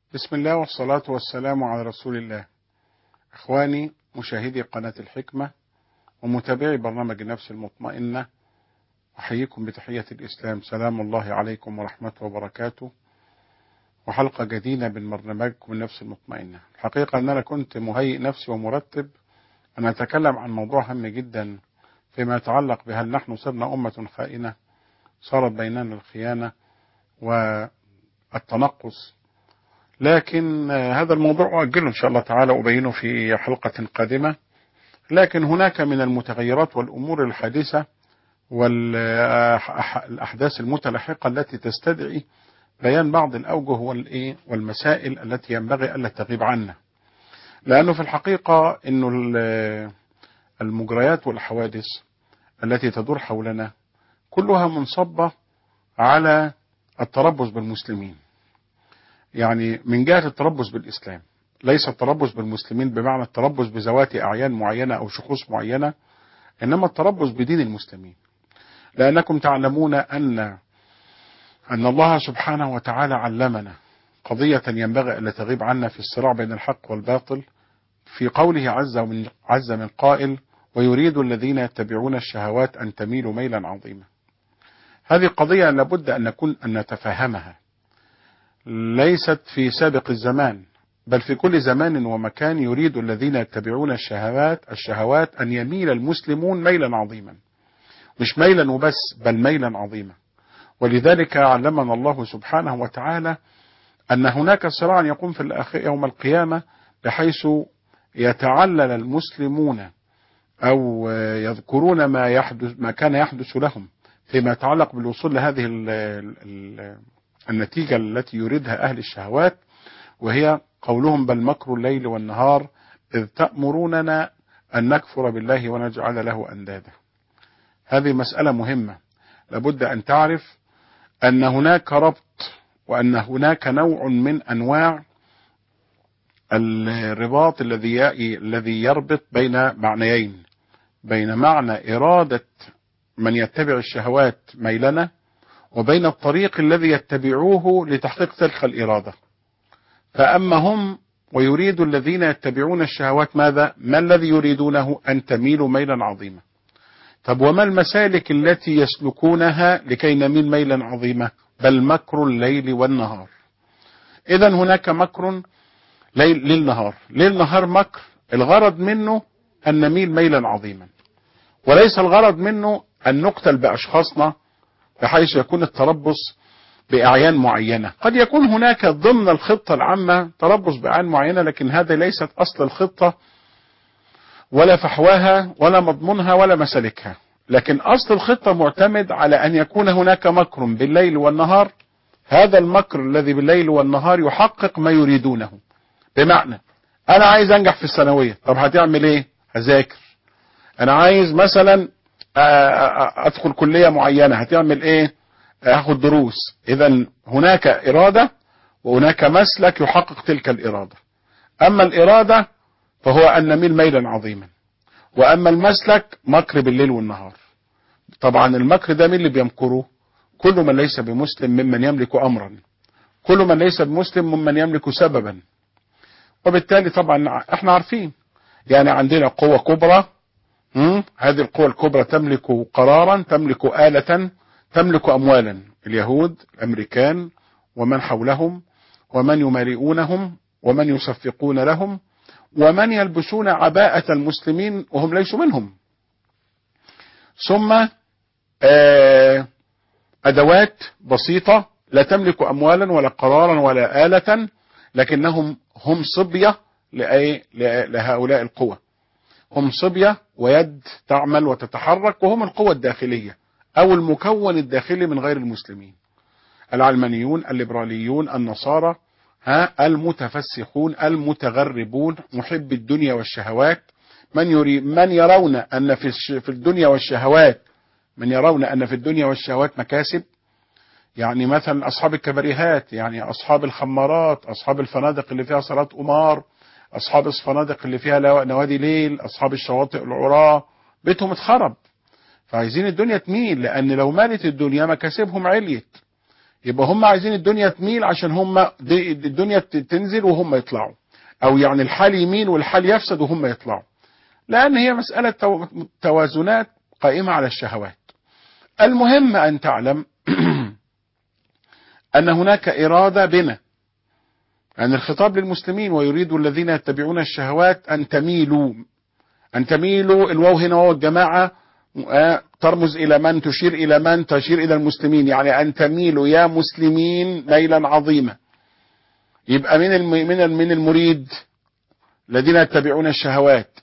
بسم الله والصلاة والسلام على رسول الله إخواني مشاهدي قناة الحكمة ومتابعي برنامج النفس المطمئنة أحييكم بتحية الإسلام سلام الله عليكم ورحمته وبركاته وحلقة جديدة من برنامجكم النفس المطمئنة الحقيقة أن أنا كنت مهيئ نفسي ومرتب أن أتكلم عن موضوع هام جدا فيما يتعلق بهل نحن صرنا أمة خائنة صارت بيننا الخيانة والتنقص لكن هذا الموضوع أجله إن شاء الله تعالى أبينه في حلقة قادمة لكن هناك من المتغيرات والأمور الحادثة والأحداث المتلاحقة التي تستدعي بيان بعض الأوجه والمسائل التي ينبغي ألا تغيب عنا لأنه في الحقيقة أنه المجريات والحوادث التي تدور حولنا كلها منصبة على التربص بالمسلمين يعني من جهة التربص بالإسلام ليس التربص بالمسلمين بمعنى التربص بذوات أعيان معينة أو شخوص معينة إنما التربص بدين المسلمين لأنكم تعلمون أن أن الله سبحانه وتعالى علمنا قضية ينبغي ألا تغيب عنا في الصراع بين الحق والباطل في قوله عز من, عز من قائل ويريد الذين يتبعون الشهوات أن تميلوا ميلا عظيما هذه قضية لابد أن نكون أن نتفهمها ليست في سابق الزمان بل في كل زمان ومكان يريد الذين يتبعون الشهوات الشهوات أن يميل المسلمون ميلا عظيما مش ميلا وبس بل ميلا عظيما ولذلك علمنا الله سبحانه وتعالى أن هناك صراع يقوم في الآخر يوم القيامة بحيث يتعلل المسلمون أو يذكرون ما يحدث ما كان يحدث لهم فيما يتعلق بالوصول لهذه ال ال النتيجة التي يريدها أهل الشهوات وهي قولهم بل مكر الليل والنهار إذ تأمروننا أن نكفر بالله ونجعل له أندادا هذه مسألة مهمة لابد أن تعرف أن هناك ربط وأن هناك نوع من أنواع الرباط الذي الذي يربط بين معنيين بين معنى إرادة من يتبع الشهوات ميلنا وبين الطريق الذي يتبعوه لتحقيق تلك الإرادة فأما هم ويريد الذين يتبعون الشهوات ماذا ما الذي يريدونه أن تميلوا ميلا عظيما طب وما المسالك التي يسلكونها لكي نميل ميلا عظيما بل مكر الليل والنهار إذا هناك مكر ليل للنهار ليل نهار مكر الغرض منه أن نميل ميلا عظيما وليس الغرض منه أن نقتل بأشخاصنا بحيث يكون التربص بأعيان معينة قد يكون هناك ضمن الخطة العامة تربص بأعيان معينة لكن هذا ليست أصل الخطة ولا فحواها ولا مضمونها ولا مسالكها لكن أصل الخطة معتمد على أن يكون هناك مكر بالليل والنهار هذا المكر الذي بالليل والنهار يحقق ما يريدونه بمعنى أنا عايز أنجح في الثانوية طب هتعمل إيه هذاكر أنا عايز مثلا ادخل كلية معينة هتعمل ايه هاخد دروس اذا هناك ارادة وهناك مسلك يحقق تلك الارادة اما الارادة فهو ان نميل ميلا عظيما واما المسلك مكر بالليل والنهار طبعا المكر ده مين اللي بيمكره كل من ليس بمسلم ممن يملك امرا كل من ليس بمسلم ممن يملك سببا وبالتالي طبعا احنا عارفين يعني عندنا قوة كبرى هذه القوى الكبرى تملك قرارا تملك آلة تملك أموالا اليهود الأمريكان ومن حولهم ومن يمارئونهم ومن يصفقون لهم ومن يلبسون عباءة المسلمين وهم ليسوا منهم ثم أدوات بسيطة لا تملك أموالا ولا قرارا ولا آلة لكنهم هم صبية لهؤلاء القوى هم صبية ويد تعمل وتتحرك وهم القوة الداخلية أو المكون الداخلي من غير المسلمين العلمانيون الليبراليون النصارى ها المتفسخون المتغربون محب الدنيا والشهوات من يري من يرون أن في في الدنيا والشهوات من يرون أن في الدنيا والشهوات مكاسب يعني مثلا أصحاب الكبريهات يعني أصحاب الخمارات أصحاب الفنادق اللي فيها صلاة قمار أصحاب الفنادق اللي فيها نوادي ليل أصحاب الشواطئ العراة بيتهم اتخرب فعايزين الدنيا تميل لأن لو مالت الدنيا مكاسبهم عليت يبقى هم عايزين الدنيا تميل عشان هم دي- الدنيا ت- تنزل وهم يطلعوا او يعني الحال يميل والحال يفسد وهم يطلعوا لان هي مسألة تو- توازنات قائمة على الشهوات المهم ان تعلم ان هناك ارادة بنا أن الخطاب للمسلمين ويريد الذين يتبعون الشهوات أن تميلوا أن تميلوا الواو هنا واو الجماعة آه، ترمز إلى من تشير إلى من تشير إلى المسلمين يعني أن تميلوا يا مسلمين ميلا عظيما يبقى من الم... من ال- من المريد الذين يتبعون الشهوات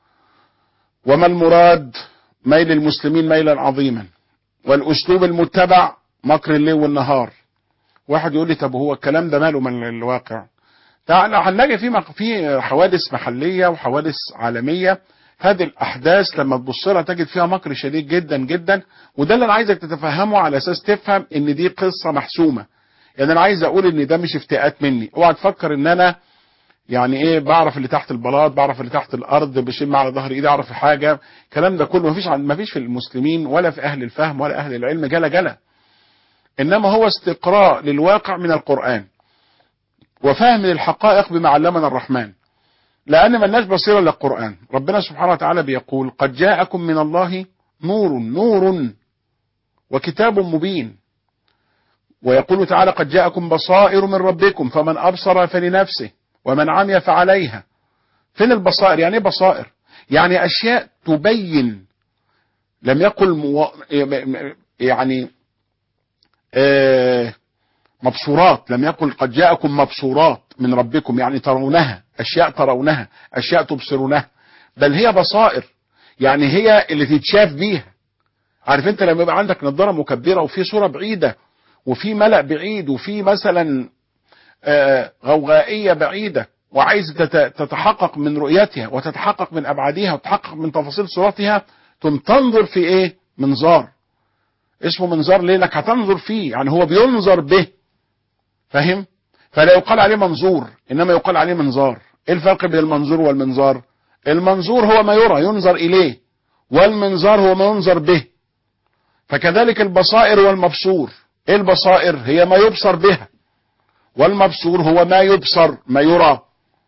وما المراد ميل المسلمين ميلا عظيما والأسلوب المتبع مكر الليل والنهار واحد يقول لي طب هو الكلام ده ماله من الواقع تعال هنلاقي في مق- في حوادث محليه وحوادث عالميه هذه الاحداث لما تبص لها تجد فيها مكر شديد جدا جدا وده اللي انا عايزك تتفهمه على اساس تفهم ان دي قصه محسومه يعني انا عايز اقول ان ده مش افتئات مني اوعى تفكر ان انا يعني ايه بعرف اللي تحت البلاط بعرف اللي تحت الارض بشم على ظهر ايدي اعرف حاجه الكلام ده كله مفيش عن مفيش في المسلمين ولا في اهل الفهم ولا اهل العلم جلا جلا انما هو استقراء للواقع من القرآن وفهم للحقائق بما علمنا الرحمن لان ملناش بصيره للقرآن ربنا سبحانه وتعالى بيقول قد جاءكم من الله نور نور وكتاب مبين ويقول تعالى قد جاءكم بصائر من ربكم فمن ابصر فلنفسه ومن عمي فعليها فين البصائر يعني ايه بصائر يعني اشياء تبين لم يقل مو... يعني آه، مبصورات لم يقل قد جاءكم مبصورات من ربكم يعني ترونها اشياء ترونها اشياء تبصرونها بل هي بصائر يعني هي اللي تتشاف بيها عارف انت لما يبقى عندك نظاره مكبره وفي صوره بعيده وفي ملأ بعيد وفي مثلا آه، غوغائيه بعيده وعايز تت- تتحقق من رؤيتها وتتحقق من ابعادها وتتحقق من تفاصيل صورتها ثم تنظر في ايه منظار اسمه منظار ليه لك هتنظر فيه يعني هو بينظر به فاهم فلا يقال عليه منظور انما يقال عليه منظار ايه الفرق بين المنظور والمنظار المنظور هو ما يرى ينظر اليه والمنظار هو ما ينظر به فكذلك البصائر والمبصور ايه البصائر هي ما يبصر بها والمبصور هو ما يبصر ما يرى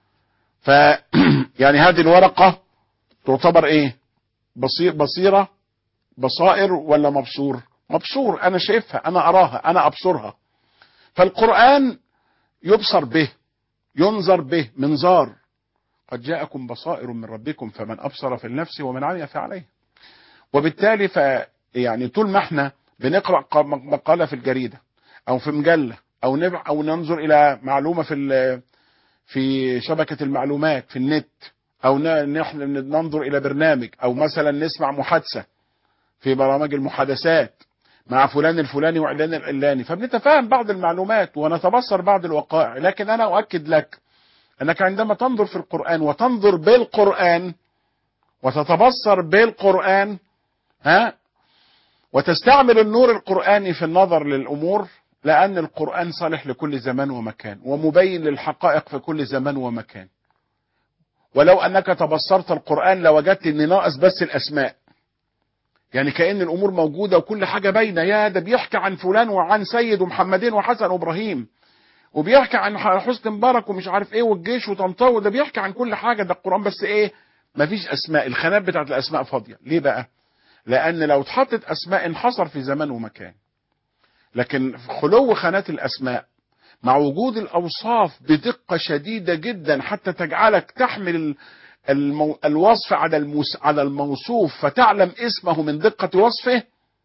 ف يعني هذه الورقة تعتبر ايه بصير بصيرة بصائر ولا مبصور مبصور انا شايفها انا اراها انا ابصرها فالقرآن يبصر به ينظر به منظار قد جاءكم بصائر من ربكم فمن ابصر في النفس ومن عمي فعليه وبالتالي ف يعني طول ما احنا بنقرا ق- مقاله في الجريده او في مجله او نبع او ننظر الى معلومه في ال- في شبكه المعلومات في النت او ن- نحن ننظر الى برنامج او مثلا نسمع محادثه في برامج المحادثات مع فلان الفلاني وعلان العلاني فبنتفاهم بعض المعلومات ونتبصر بعض الوقائع لكن انا اؤكد لك انك عندما تنظر في القرآن وتنظر بالقرآن وتتبصر بالقرآن ها وتستعمل النور القرآني في النظر للأمور لأن القرآن صالح لكل زمان ومكان ومبين للحقائق في كل زمان ومكان ولو أنك تبصرت القرآن لوجدت أن ناقص بس الأسماء يعني كأن الأمور موجودة وكل حاجة باينة يا ده بيحكي عن فلان وعن سيد ومحمدين وحسن وإبراهيم وبيحكي عن حسن مبارك ومش عارف ايه والجيش وطنطاوي ده بيحكي عن كل حاجة ده القرآن بس ايه مفيش أسماء الخانات بتاعت الأسماء فاضية ليه بقى لأن لو اتحطت أسماء انحصر في زمان ومكان لكن خلو خانات الأسماء مع وجود الأوصاف بدقة شديدة جدا حتى تجعلك تحمل المو... الوصف على الموس... على الموصوف فتعلم اسمه من دقة وصفه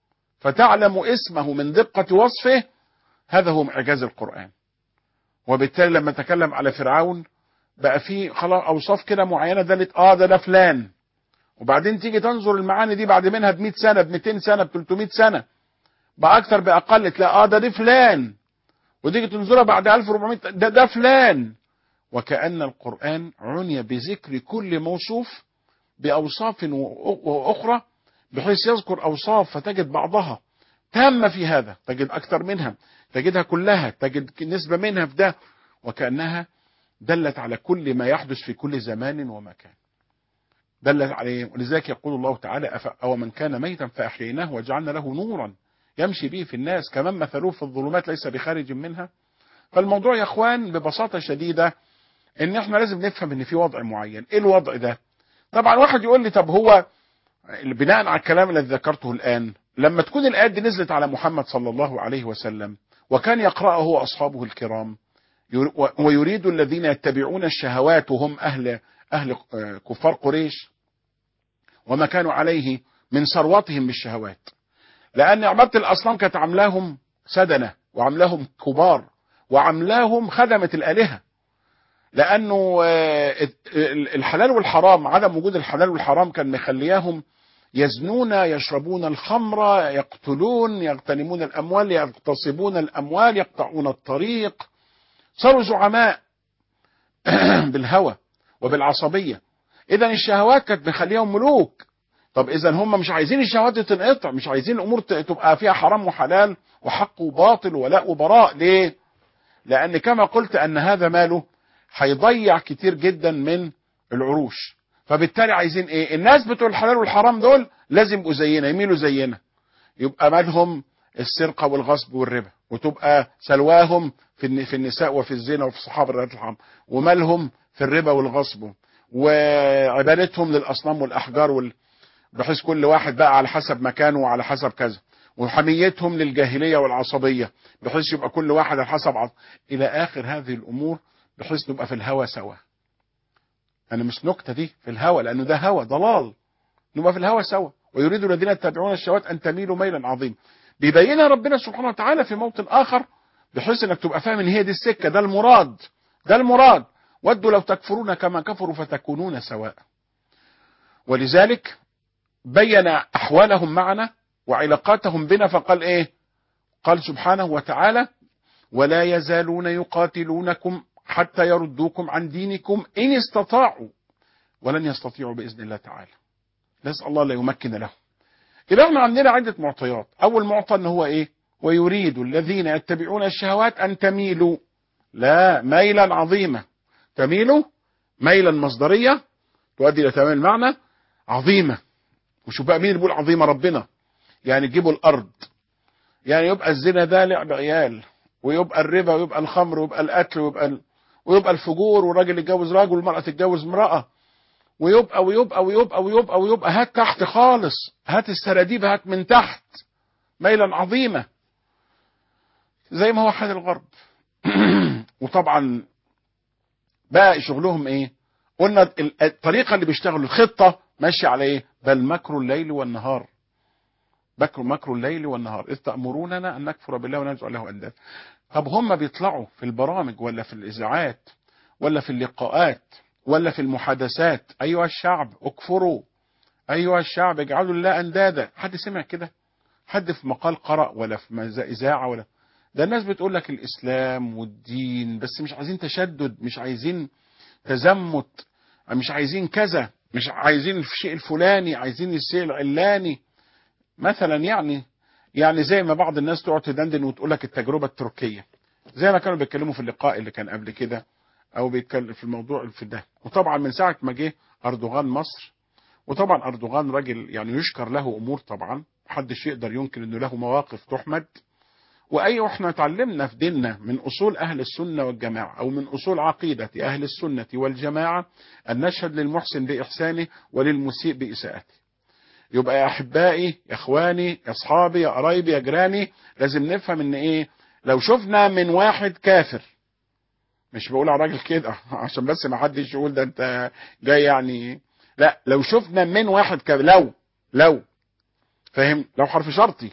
فتعلم اسمه من دقة وصفه هذا هو إعجاز القرآن وبالتالي لما تكلم على فرعون بقى في خلاص اوصاف كده معينه دلت اه ده ده فلان وبعدين تيجي تنظر المعاني دي بعد منها ب 100 سنه ب 200 سنه ب 300 سنه باكثر باقل تلاقي اه ده دي فلان وتيجي تنظرها بعد 1400 ده ده فلان وكأن القرآن عني بذكر كل موصوف بأوصاف وأخرى بحيث يذكر أوصاف فتجد بعضها تامة في هذا تجد أكثر منها تجدها كلها تجد نسبة منها في ده وكأنها دلت على كل ما يحدث في كل زمان ومكان دلت عليه ولذلك يقول الله تعالى أو من كان ميتا فأحييناه وجعلنا له نورا يمشي به في الناس كمان مثلوه في الظلمات ليس بخارج منها فالموضوع يا اخوان ببساطه شديده ان احنا لازم نفهم ان في وضع معين ايه الوضع ده طبعا واحد يقول لي طب هو بناء على الكلام الذي ذكرته الان لما تكون الايات دي نزلت على محمد صلى الله عليه وسلم وكان يقرأه هو اصحابه الكرام ويريد الذين يتبعون الشهوات وهم اهل اهل كفار قريش وما كانوا عليه من ثروتهم بالشهوات لان عباده الاصنام كانت عاملاهم سدنه وعاملاهم كبار وعاملاهم خدمه الالهه لانه الحلال والحرام عدم وجود الحلال والحرام كان مخلياهم يزنون يشربون الخمر يقتلون يغتنمون الاموال يغتصبون الاموال يقطعون الطريق صاروا زعماء بالهوى وبالعصبيه اذا الشهوات كانت مخليهم ملوك طب اذا هم مش عايزين الشهوات تنقطع مش عايزين الامور تبقى فيها حرام وحلال وحق وباطل ولاء وبراء ليه لان كما قلت ان هذا ماله هيضيع كتير جدا من العروش فبالتالي عايزين ايه الناس بتوع الحلال والحرام دول لازم يبقوا زينا يميلوا زينا يبقى مالهم السرقة والغصب والربا وتبقى سلواهم في في النساء وفي الزنا وفي الصحابة الرجال الحرام ومالهم في الربا والغصب وعبادتهم للأصنام والأحجار وال... بحيث كل واحد بقى على حسب مكانه وعلى حسب كذا وحميتهم للجاهلية والعصبية بحيث يبقى كل واحد على حسب عص... إلى آخر هذه الأمور بحيث نبقى في الهوى سوا أنا مش نكتة دي في الهوى لأنه ده هوى ضلال نبقى في الهوى سوا ويريد الذين يتبعون الشهوات أن تميلوا ميلا عظيما بيبينها ربنا سبحانه وتعالى في موطن آخر بحيث انك تبقى فاهم ان هي دي السكة ده المراد ده المراد ودوا لو تكفرون كما كفروا فتكونون سواء ولذلك بين أحوالهم معنا وعلاقاتهم بنا فقال ايه قال سبحانه وتعالى ولا يزالون يقاتلونكم حتى يردوكم عن دينكم إن استطاعوا ولن يستطيعوا بإذن الله تعالى نسأل الله لا يمكن لهم يبقى احنا عندنا عدة معطيات أول معطى ان هو ايه ويريد الذين يتبعون الشهوات أن تميلوا لا ميلا عظيما تميلوا ميلا مصدرية تؤدي إلى تمام المعنى عظيمة وشوف بقى مين اللي بيقول عظيمة ربنا يعني تجيبوا الأرض يعني يبقى الزنا ده لعب عيال ويبقى الربا ويبقى الخمر ويبقى القتل ويبقى ال... ويبقى الفجور والراجل يتجوز راجل والمرأة تتجوز امرأة ويبقى ويبقى ويبقى ويبقى ويبقى هات تحت خالص هات السراديب هات من تحت ميلا عظيمة زي ما هو حال الغرب وطبعا بقى شغلهم ايه قلنا الطريقة اللي بيشتغلوا الخطة ماشية على ايه بل مكر الليل والنهار مكر مكر الليل والنهار إذ تأمروننا أن نكفر بالله ونجعل له أندادا طب هم بيطلعوا في البرامج ولا في الإذاعات ولا في اللقاءات ولا في المحادثات أيها الشعب اكفروا أيها الشعب اجعلوا الله أندادا حد سمع كده حد في مقال قرأ ولا في إذاعة ولا ده الناس بتقول لك الإسلام والدين بس مش عايزين تشدد مش عايزين تزمت مش عايزين كذا مش عايزين الشيء الفلاني عايزين الشيء العلاني مثلا يعني يعني زي ما بعض الناس تقعد تدندن وتقول لك التجربه التركيه زي ما كانوا بيتكلموا في اللقاء اللي كان قبل كده او بيتكلم في الموضوع في ده وطبعا من ساعه ما جه اردوغان مصر وطبعا اردوغان راجل يعني يشكر له امور طبعا محدش يقدر ينكر انه له مواقف تحمد واي احنا اتعلمنا في ديننا من اصول اهل السنه والجماعه او من اصول عقيده اهل السنه والجماعه ان نشهد للمحسن باحسانه وللمسيء باساءته يبقى يا احبائي يا اخواني يا اصحابي يا قرايبي يا جيراني لازم نفهم ان ايه لو شفنا من واحد كافر مش بقول على راجل كده عشان بس ما حدش يقول ده انت جاي يعني لا لو شفنا من واحد كافر لو لو فاهم لو حرف شرطي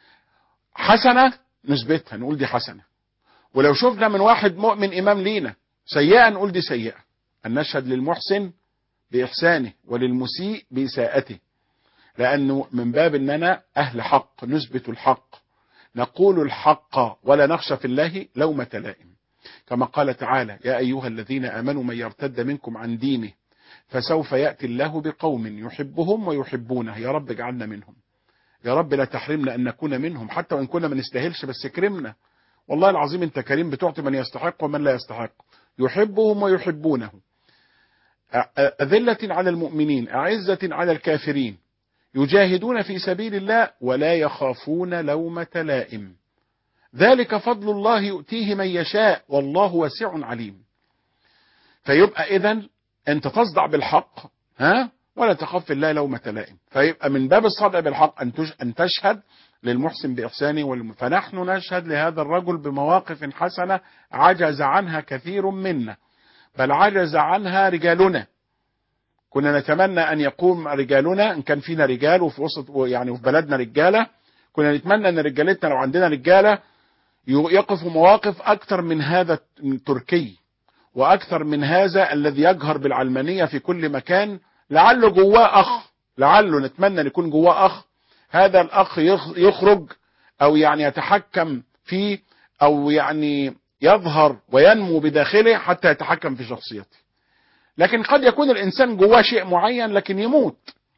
حسنه نثبتها نقول دي حسنه ولو شفنا من واحد مؤمن امام لينا سيئه نقول دي سيئه ان نشهد للمحسن باحسانه وللمسيء باساءته لأنه من باب أننا أهل حق نثبت الحق نقول الحق ولا نخشى في الله لومة لائم كما قال تعالى يا أيها الذين آمنوا من يرتد منكم عن دينه فسوف يأتي الله بقوم يحبهم ويحبونه يا رب اجعلنا منهم يا رب لا تحرمنا أن نكون منهم حتى وإن كنا ما نستاهلش بس اكرمنا والله العظيم أنت كريم بتعطي من يستحق ومن لا يستحق يحبهم ويحبونه أذلة على المؤمنين أعزة على الكافرين يجاهدون في سبيل الله ولا يخافون لومة لائم ذلك فضل الله يؤتيه من يشاء والله واسع عليم فيبقى اذا انت تصدع بالحق ها ولا تخاف في الله لومة لائم فيبقى من باب الصدع بالحق ان ان تشهد للمحسن باحسانه والم... فنحن نشهد لهذا الرجل بمواقف حسنه عجز عنها كثير منا بل عجز عنها رجالنا كنا نتمنى ان يقوم رجالنا ان كان فينا رجال وفي وسط يعني في بلدنا رجاله كنا نتمنى ان رجالتنا لو عندنا رجاله يقفوا مواقف اكثر من هذا التركي واكثر من هذا الذي يجهر بالعلمانيه في كل مكان لعله جواه اخ لعله نتمنى ان يكون جواه اخ هذا الاخ يخرج او يعني يتحكم فيه او يعني يظهر وينمو بداخله حتى يتحكم في شخصيته لكن قد يكون الانسان جواه شيء معين لكن يموت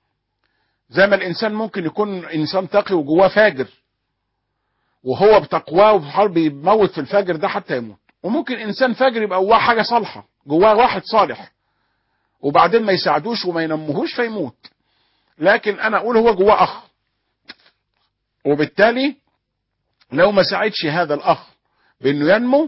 زي ما الانسان ممكن يكون انسان تقي وجواه فاجر وهو بتقواه وبحرب بيموت في الفاجر ده حتى يموت وممكن انسان فاجر يبقى جواه حاجه صالحه جواه واحد صالح وبعدين ما يساعدوش وما ينموهوش فيموت لكن انا اقول هو جواه اخ وبالتالي لو ما ساعدش هذا الاخ بانه ينمو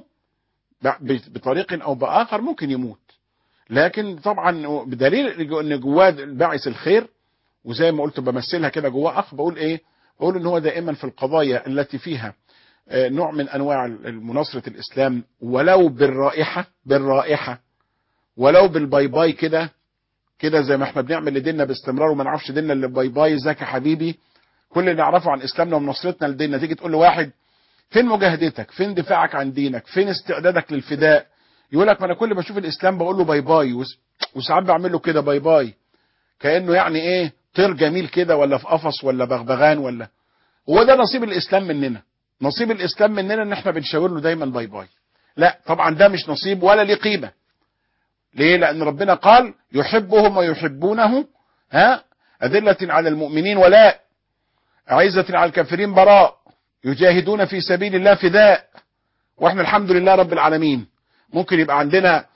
بطريق او باخر ممكن يموت لكن طبعا بدليل ان جواه باعث الخير وزي ما قلت بمثلها كده جواه اخ بقول ايه بقول ان هو دائما في القضايا التي فيها نوع من انواع مناصره الاسلام ولو بالرائحه بالرائحه ولو بالباي باي كده كده زي ما احنا بنعمل لديننا باستمرار وما نعرفش ديننا اللي باي باي ازيك يا حبيبي كل اللي نعرفه عن اسلامنا ومناصرتنا لديننا تيجي تقول لواحد فين مجاهدتك فين دفاعك عن دينك فين استعدادك للفداء يقول لك ما انا كل ما اشوف الاسلام بقول له باي باي وساعات بعمل له كده باي باي كانه يعني ايه طير جميل كده ولا في قفص ولا بغبغان ولا هو ده نصيب الاسلام مننا نصيب الاسلام مننا ان احنا بنشاور له دايما باي باي لا طبعا ده مش نصيب ولا ليه قيمه ليه لان ربنا قال يحبهم ويحبونه ها أذلة على المؤمنين ولاء عزة على الكافرين براء يجاهدون في سبيل الله فداء واحنا الحمد لله رب العالمين ممكن يبقى عندنا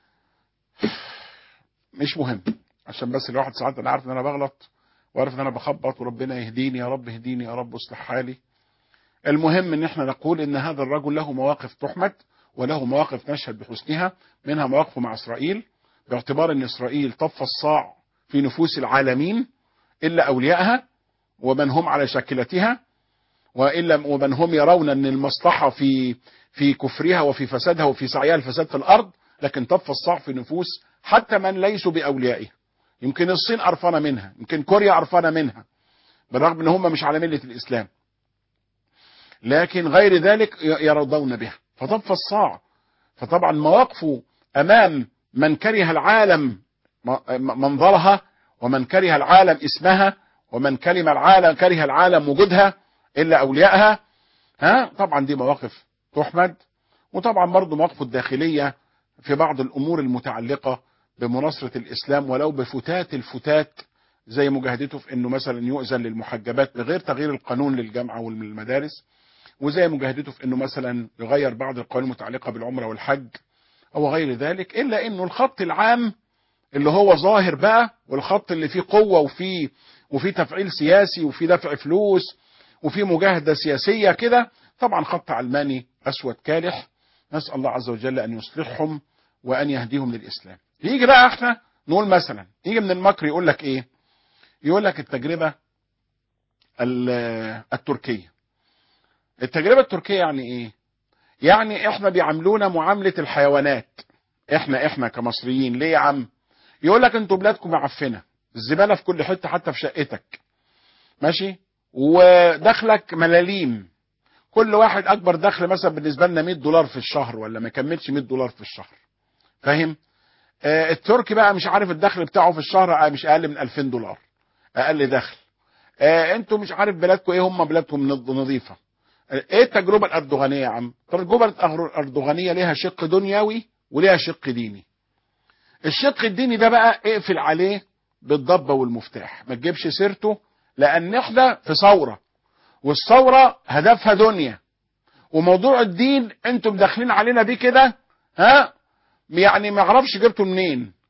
مش مهم عشان بس الواحد ساعات انا عارف ان انا بغلط وعارف ان انا بخبط وربنا يهديني يا رب اهديني يا رب اصلح حالي المهم ان احنا نقول ان هذا الرجل له مواقف تحمد وله مواقف نشهد بحسنها منها مواقفه مع اسرائيل باعتبار ان اسرائيل طف الصاع في نفوس العالمين الا اوليائها ومن هم على شاكلتها والا ومن هم يرون ان المصلحه في في كفرها وفي فسادها وفي سعيها الفساد في الارض لكن طف الصاع في نفوس حتى من ليسوا باوليائها يمكن الصين قرفانه منها يمكن كوريا قرفانه منها بالرغم ان هم مش على مله الاسلام لكن غير ذلك يرضون بها فطف الصاع فطبعا مواقفه امام من كره العالم منظرها ومن كره العالم اسمها ومن كلم العالم كره العالم وجودها الا اوليائها ها طبعا دي مواقف تحمد وطبعا برضه مواقفه الداخليه في بعض الامور المتعلقه بمناصره الاسلام ولو بفتات الفتات زي مجاهدته في انه مثلا يؤذن للمحجبات بغير تغيير القانون للجامعه والمدارس وزي مجاهدته في انه مثلا يغير بعض القوانين المتعلقه بالعمره والحج او غير ذلك الا انه الخط العام اللي هو ظاهر بقى والخط اللي فيه قوه وفيه وفيه تفعيل سياسي وفيه دفع فلوس وفيه مجاهده سياسيه كده طبعا خط علماني اسود كالح نسال الله عز وجل ان يصلحهم وان يهديهم للاسلام يجي بقى احنا نقول مثلا يجي من المكر يقول لك ايه يقول لك التجربه التركيه التجربه التركيه يعني ايه يعني احنا بيعاملونا معامله الحيوانات احنا احنا كمصريين ليه يا عم يقول لك انتوا بلادكم معفنه الزباله في كل حته حتى في شقتك ماشي ودخلك ملاليم كل واحد اكبر دخل مثلا بالنسبه لنا 100 دولار في الشهر ولا ما يكملش 100 دولار في الشهر فاهم آه التركي بقى مش عارف الدخل بتاعه في الشهر مش اقل من 2000 دولار اقل دخل آه انتوا مش عارف بلادكم ايه هم بلادكم نظيفه ايه التجربه الاردوغانيه يا عم التجربه الاردوغانيه ليها شق دنيوي وليها شق ديني الشق الديني ده بقى اقفل عليه بالضبه والمفتاح ما تجيبش سيرته لان احنا في ثوره والثوره هدفها دنيا وموضوع الدين انتم داخلين علينا بيه كده ها يعني ما اعرفش جبته منين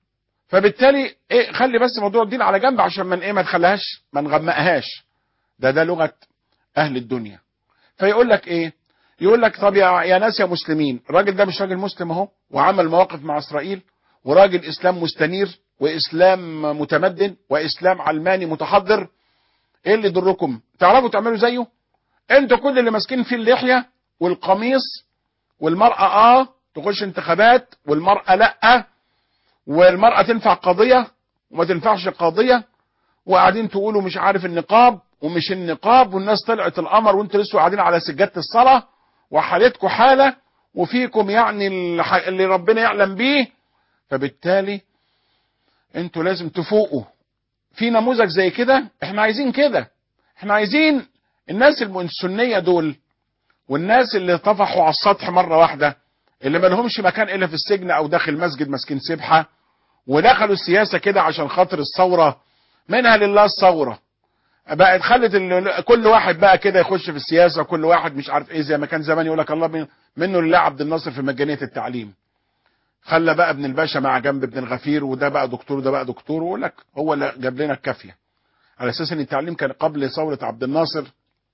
فبالتالي ايه خلي بس موضوع الدين على جنب عشان من ايه ما تخليهاش ما نغمقهاش ده ده لغه اهل الدنيا فيقول لك ايه يقول لك طب يا, يا ناس يا مسلمين الراجل ده مش راجل مسلم اهو وعمل مواقف مع اسرائيل وراجل اسلام مستنير واسلام متمدن واسلام علماني متحضر ايه اللي يضركم تعرفوا تعملوا زيه انتوا كل اللي ماسكين فيه اللحيه والقميص والمراه اه تخش انتخابات والمراه لا والمراه تنفع قضيه وما تنفعش قضيه وقاعدين تقولوا مش عارف النقاب ومش النقاب والناس طلعت القمر وانتوا لسه قاعدين على سجاده الصلاه وحالتكم حاله وفيكم يعني اللي ربنا يعلم بيه فبالتالي انتوا لازم تفوقوا في نموذج زي كده احنا عايزين كده احنا عايزين الناس السنيه دول والناس اللي طفحوا على السطح مره واحده اللي ما لهمش مكان الا في السجن او داخل مسجد ماسكين سبحه ودخلوا السياسه كده عشان خاطر الثوره منها لله الثوره بقت خلت كل واحد بقى كده يخش في السياسه وكل واحد مش عارف ايه زي ما كان زمان يقول لك الله منه لله عبد الناصر في مجانيه التعليم خلى بقى ابن الباشا مع جنب ابن الغفير وده بقى دكتور وده بقى دكتور ويقول لك هو اللي جاب لنا الكافيه على اساس ان التعليم كان قبل ثوره عبد الناصر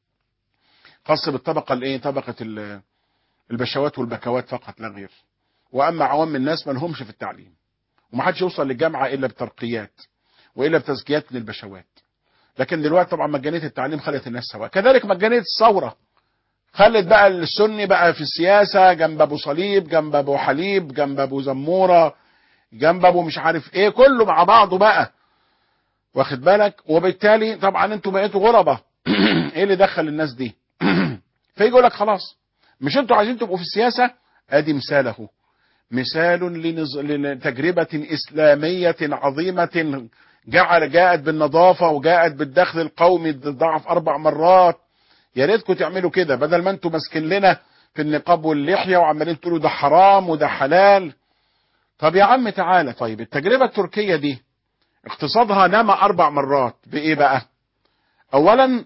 خاص بالطبقه الايه طبقه البشوات والبكوات فقط لا غير واما عوام الناس ما لهمش في التعليم ومحدش يوصل للجامعه الا بترقيات والا بتزكيات من البشوات لكن دلوقتي طبعا مجانيه التعليم خلت الناس سواء كذلك مجانيه الثوره خلت بقى السني بقى في السياسه جنب ابو صليب جنب ابو حليب جنب ابو زموره جنب ابو مش عارف ايه كله مع بعضه بقى واخد بالك وبالتالي طبعا انتوا بقيتوا غربة ايه اللي دخل الناس دي فيجي يقول لك خلاص مش انتوا عايزين تبقوا في السياسه ادي مثال اهو مثال لنز... لتجربة إسلامية عظيمة جعل جاءت بالنظافة وجاءت بالدخل القومي ضعف أربع مرات يا ريتكم تعملوا كده بدل ما انتوا ماسكين لنا في النقاب واللحية وعمالين تقولوا ده حرام وده حلال طب يا عم تعالى طيب التجربة التركية دي اقتصادها نما أربع مرات بإيه بقى أولا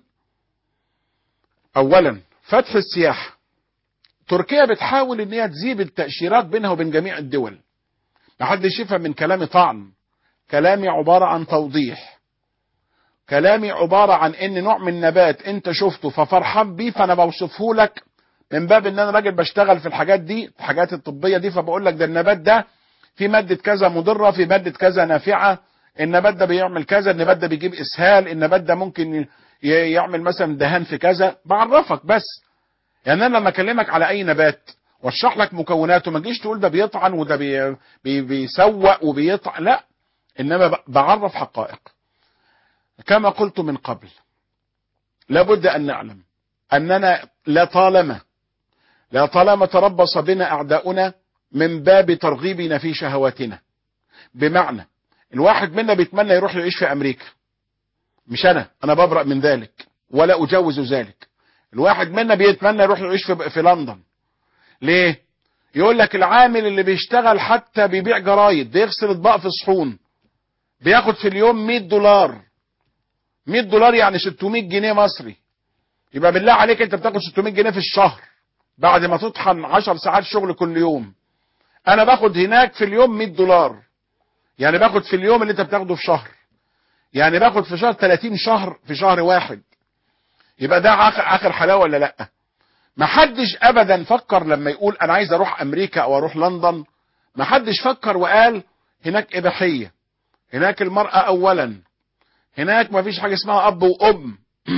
أولا فتح السياحة تركيا بتحاول ان هي تزيد التأشيرات بينها وبين جميع الدول محدش يفهم من كلامي طعن كلامي عبارة عن توضيح كلامي عبارة عن ان نوع من نبات انت شفته ففرحان بيه فانا بوصفه لك من باب ان انا راجل بشتغل في الحاجات دي الحاجات الطبية دي فبقول لك ده النبات ده في مادة كذا مضرة في مادة كذا نافعة النبات ده بيعمل كذا النبات ده بيجيب اسهال النبات ده ممكن يعمل مثلا دهان في كذا بعرفك بس يعني انا لما اكلمك على اي نبات واشرح لك مكوناته ما تجيش تقول ده بيطعن وده بي بي بيسوق وبيطعن لا انما بعرف حقائق كما قلت من قبل لابد ان نعلم اننا لطالما لطالما تربص بنا اعداؤنا من باب ترغيبنا في شهواتنا بمعنى الواحد منا بيتمنى يروح يعيش في امريكا مش انا انا ببرأ من ذلك ولا اجوز ذلك الواحد منا بيتمنى يروح يعيش في, في لندن ليه يقول لك العامل اللي بيشتغل حتى بيبيع جرايد بيغسل اطباق في صحون بياخد في اليوم 100 دولار 100 دولار يعني 600 جنيه مصري يبقى بالله عليك انت بتاخد 600 جنيه في الشهر بعد ما تطحن 10 ساعات شغل كل يوم انا باخد هناك في اليوم 100 دولار يعني باخد في اليوم اللي انت بتاخده في شهر يعني باخد في شهر 30 شهر في شهر واحد يبقى ده اخر اخر حلاوه ولا لا ما حدش ابدا فكر لما يقول انا عايز اروح امريكا او اروح لندن ما حدش فكر وقال هناك اباحيه هناك المراه اولا هناك ما فيش حاجه اسمها اب وام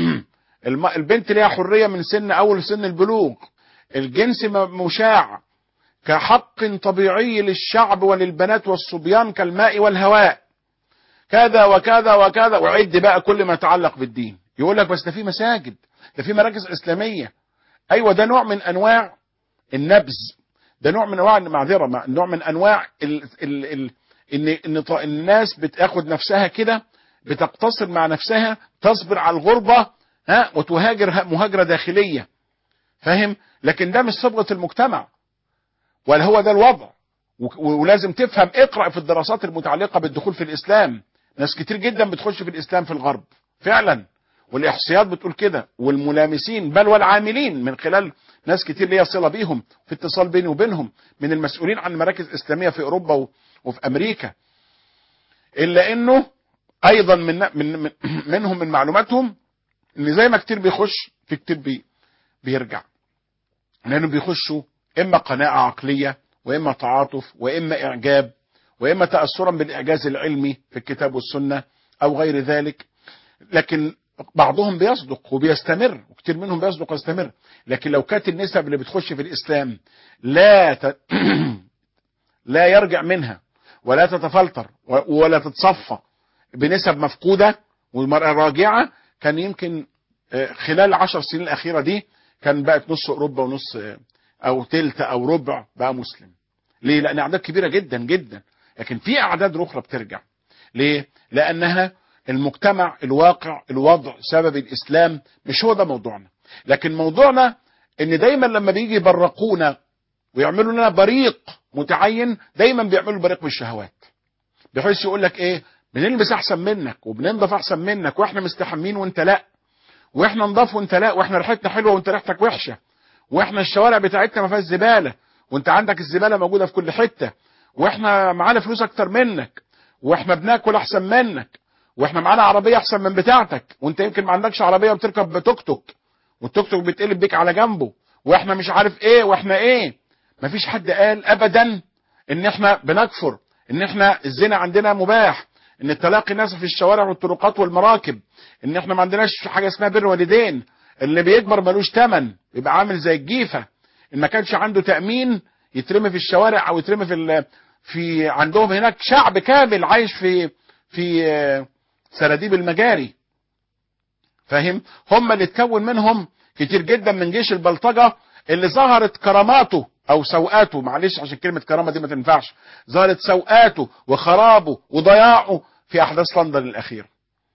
البنت ليها حريه من سن اول سن البلوغ الجنس مشاع كحق طبيعي للشعب وللبنات والصبيان كالماء والهواء كذا وكذا وكذا وعد بقى كل ما يتعلق بالدين يقول لك بس ده في مساجد ده في مراكز اسلاميه ايوه ده نوع من انواع النبذ ده نوع من انواع المعذره نوع من انواع ال ال ال ان ان الناس بتاخد نفسها كده بتقتصر مع نفسها تصبر على الغربه ها وتهاجر مهاجره داخليه فاهم لكن ده مش صبغه المجتمع ولا هو ده الوضع ولازم تفهم اقرا في الدراسات المتعلقه بالدخول في الاسلام ناس كتير جدا بتخش في الاسلام في الغرب فعلا والاحصائيات بتقول كده والملامسين بل والعاملين من خلال ناس كتير ليا صله بيهم في اتصال بيني وبينهم من المسؤولين عن المراكز الاسلاميه في اوروبا وفي امريكا الا انه ايضا من, من, من منهم من معلوماتهم ان زي ما كتير بيخش في كتير بي بيرجع لانهم بيخشوا اما قناعة عقلية واما تعاطف واما اعجاب واما تأثرا بالاعجاز العلمي في الكتاب والسنة او غير ذلك لكن بعضهم بيصدق وبيستمر وكتير منهم بيصدق ويستمر لكن لو كانت النسب اللي بتخش في الاسلام لا ت... لا يرجع منها ولا تتفلتر ولا تتصفى بنسب مفقودة والمرأة راجعة كان يمكن خلال العشر سنين الأخيرة دي كان بقت نص أوروبا ونص أو تلت أو ربع بقى مسلم ليه؟ لأن أعداد كبيرة جدا جدا لكن في أعداد أخرى بترجع ليه؟ لأنها المجتمع الواقع الوضع سبب الإسلام مش هو ده موضوعنا لكن موضوعنا ان دايما لما بيجي يبرقونا ويعملوا لنا بريق متعين دايما بيعملوا بريق بالشهوات بحيث يقول لك ايه بنلبس احسن منك وبننضف احسن منك واحنا مستحمين وانت لا واحنا نضاف وانت لا واحنا ريحتنا حلوه وانت ريحتك وحشه واحنا الشوارع بتاعتنا ما فيهاش زباله وانت عندك الزباله موجوده في كل حته واحنا معانا فلوس اكتر منك واحنا بناكل احسن منك واحنا معانا عربيه احسن من بتاعتك وانت يمكن ما عندكش عربيه وبتركب بتوك توك والتوك توك بيتقلب بيك على جنبه واحنا مش عارف ايه واحنا ايه مفيش حد قال ابدا ان احنا بنكفر ان احنا الزنا عندنا مباح ان التلاقي الناس في الشوارع والطرقات والمراكب ان احنا ما عندناش حاجه اسمها بر والدين اللي بيكبر ملوش تمن يبقى عامل زي الجيفه ان ما كانش عنده تامين يترمي في الشوارع او يترمي في في عندهم هناك شعب كامل عايش في في سراديب المجاري فاهم هم اللي اتكون منهم كتير جدا من جيش البلطجة اللي ظهرت كراماته او سوءاته معلش عشان كلمة كرامة دي ما تنفعش ظهرت سوءاته وخرابه وضياعه في احداث لندن الاخيرة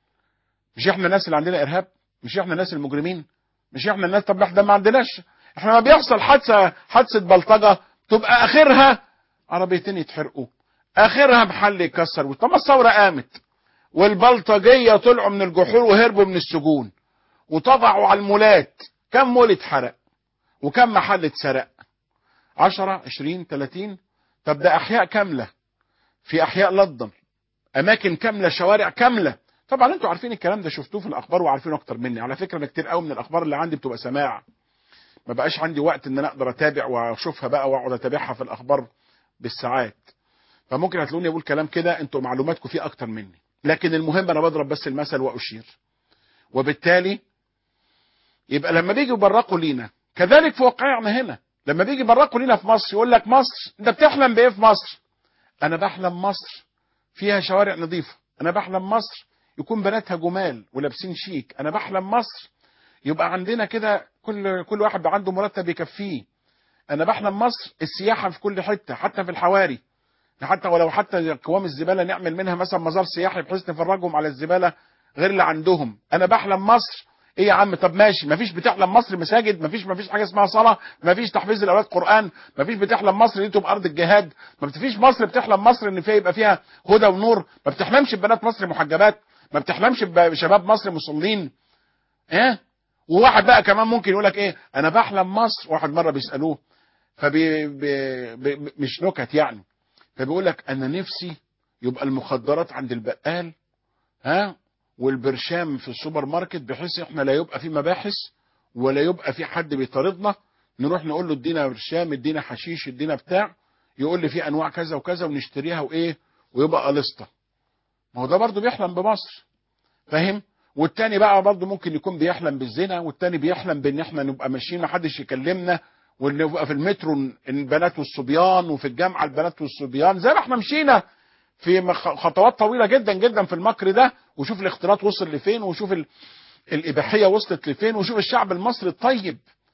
مش احنا الناس اللي عندنا ارهاب مش احنا الناس المجرمين مش احنا الناس طب احنا ما عندناش احنا ما بيحصل حادثة حادثة بلطجة تبقى اخرها عربيتين يتحرقوا اخرها محل يكسر طب ما الثورة قامت والبلطجية طلعوا من الجحور وهربوا من السجون وطبعوا على المولات كم مول اتحرق وكم محل اتسرق عشرة عشرين تلاتين طب ده احياء كاملة في احياء لندن اماكن كاملة شوارع كاملة طبعا انتوا عارفين الكلام ده شفتوه في الاخبار وعارفينه اكتر مني على فكرة انا كتير قوي من الاخبار اللي عندي بتبقى سماع ما بقاش عندي وقت ان انا اقدر اتابع واشوفها بقى واقعد اتابعها في الاخبار بالساعات فممكن هتلاقوني اقول كلام كده انتوا معلوماتكم فيه اكتر مني لكن المهم انا بضرب بس المثل واشير وبالتالي يبقى لما بيجي يبرقوا لينا كذلك في واقعنا هنا لما بيجي يبرقوا لينا في مصر يقول لك مصر انت بتحلم بايه في مصر انا بحلم مصر فيها شوارع نظيفه انا بحلم مصر يكون بناتها جمال ولابسين شيك انا بحلم مصر يبقى عندنا كده كل كل واحد عنده مرتب يكفيه انا بحلم مصر السياحه في كل حته حتى في الحواري حتى ولو حتى قوام الزباله نعمل منها مثلا مزار سياحي بحيث نفرجهم على الزباله غير اللي عندهم انا بحلم مصر ايه يا عم طب ماشي مفيش بتحلم مصر مساجد مفيش مفيش حاجه اسمها صلاه مفيش تحفيظ الاولاد قران مفيش بتحلم مصر دي تبقى ارض الجهاد ما بتفيش مصر بتحلم مصر ان فيها يبقى فيها هدى ونور ما بتحلمش ببنات مصر محجبات ما بتحلمش بشباب مصر مصلين ايه وواحد بقى كمان ممكن يقول لك ايه انا بحلم مصر واحد مره بيسالوه فبي بي بي مش نكت يعني فبيقول لك انا نفسي يبقى المخدرات عند البقال ها والبرشام في السوبر ماركت بحيث احنا لا يبقى في مباحث ولا يبقى في حد بيطاردنا نروح نقول له ادينا برشام ادينا حشيش ادينا بتاع يقول لي في انواع كذا وكذا ونشتريها وايه ويبقى قلصته ما هو ده برضه بيحلم بمصر فاهم والتاني بقى برضه ممكن يكون بيحلم بالزنا والتاني بيحلم بان احنا نبقى ماشيين محدش يكلمنا ونبقى في المترو البنات والصبيان وفي الجامعه البنات والصبيان زي ما احنا مشينا في خطوات طويله جدا جدا في المكر ده وشوف الاختلاط وصل لفين وشوف الاباحيه وصلت لفين وشوف الشعب المصري الطيب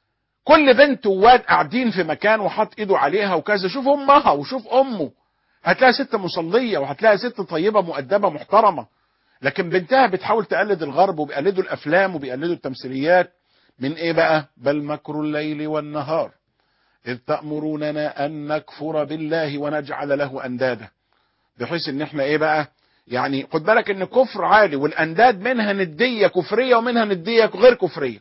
كل بنت وواد قاعدين في مكان وحاط ايده عليها وكذا شوف امها وشوف امه هتلاقي ست مصليه وهتلاقي ست طيبه مؤدبه محترمه لكن بنتها بتحاول تقلد الغرب وبيقلدوا الافلام وبيقلدوا التمثيليات من ايه بقى بل مكر الليل والنهار اذ تأمروننا ان نكفر بالله ونجعل له اندادا بحيث ان احنا ايه بقى يعني خد بالك ان كفر عالي والانداد منها ندية كفرية ومنها ندية غير كفرية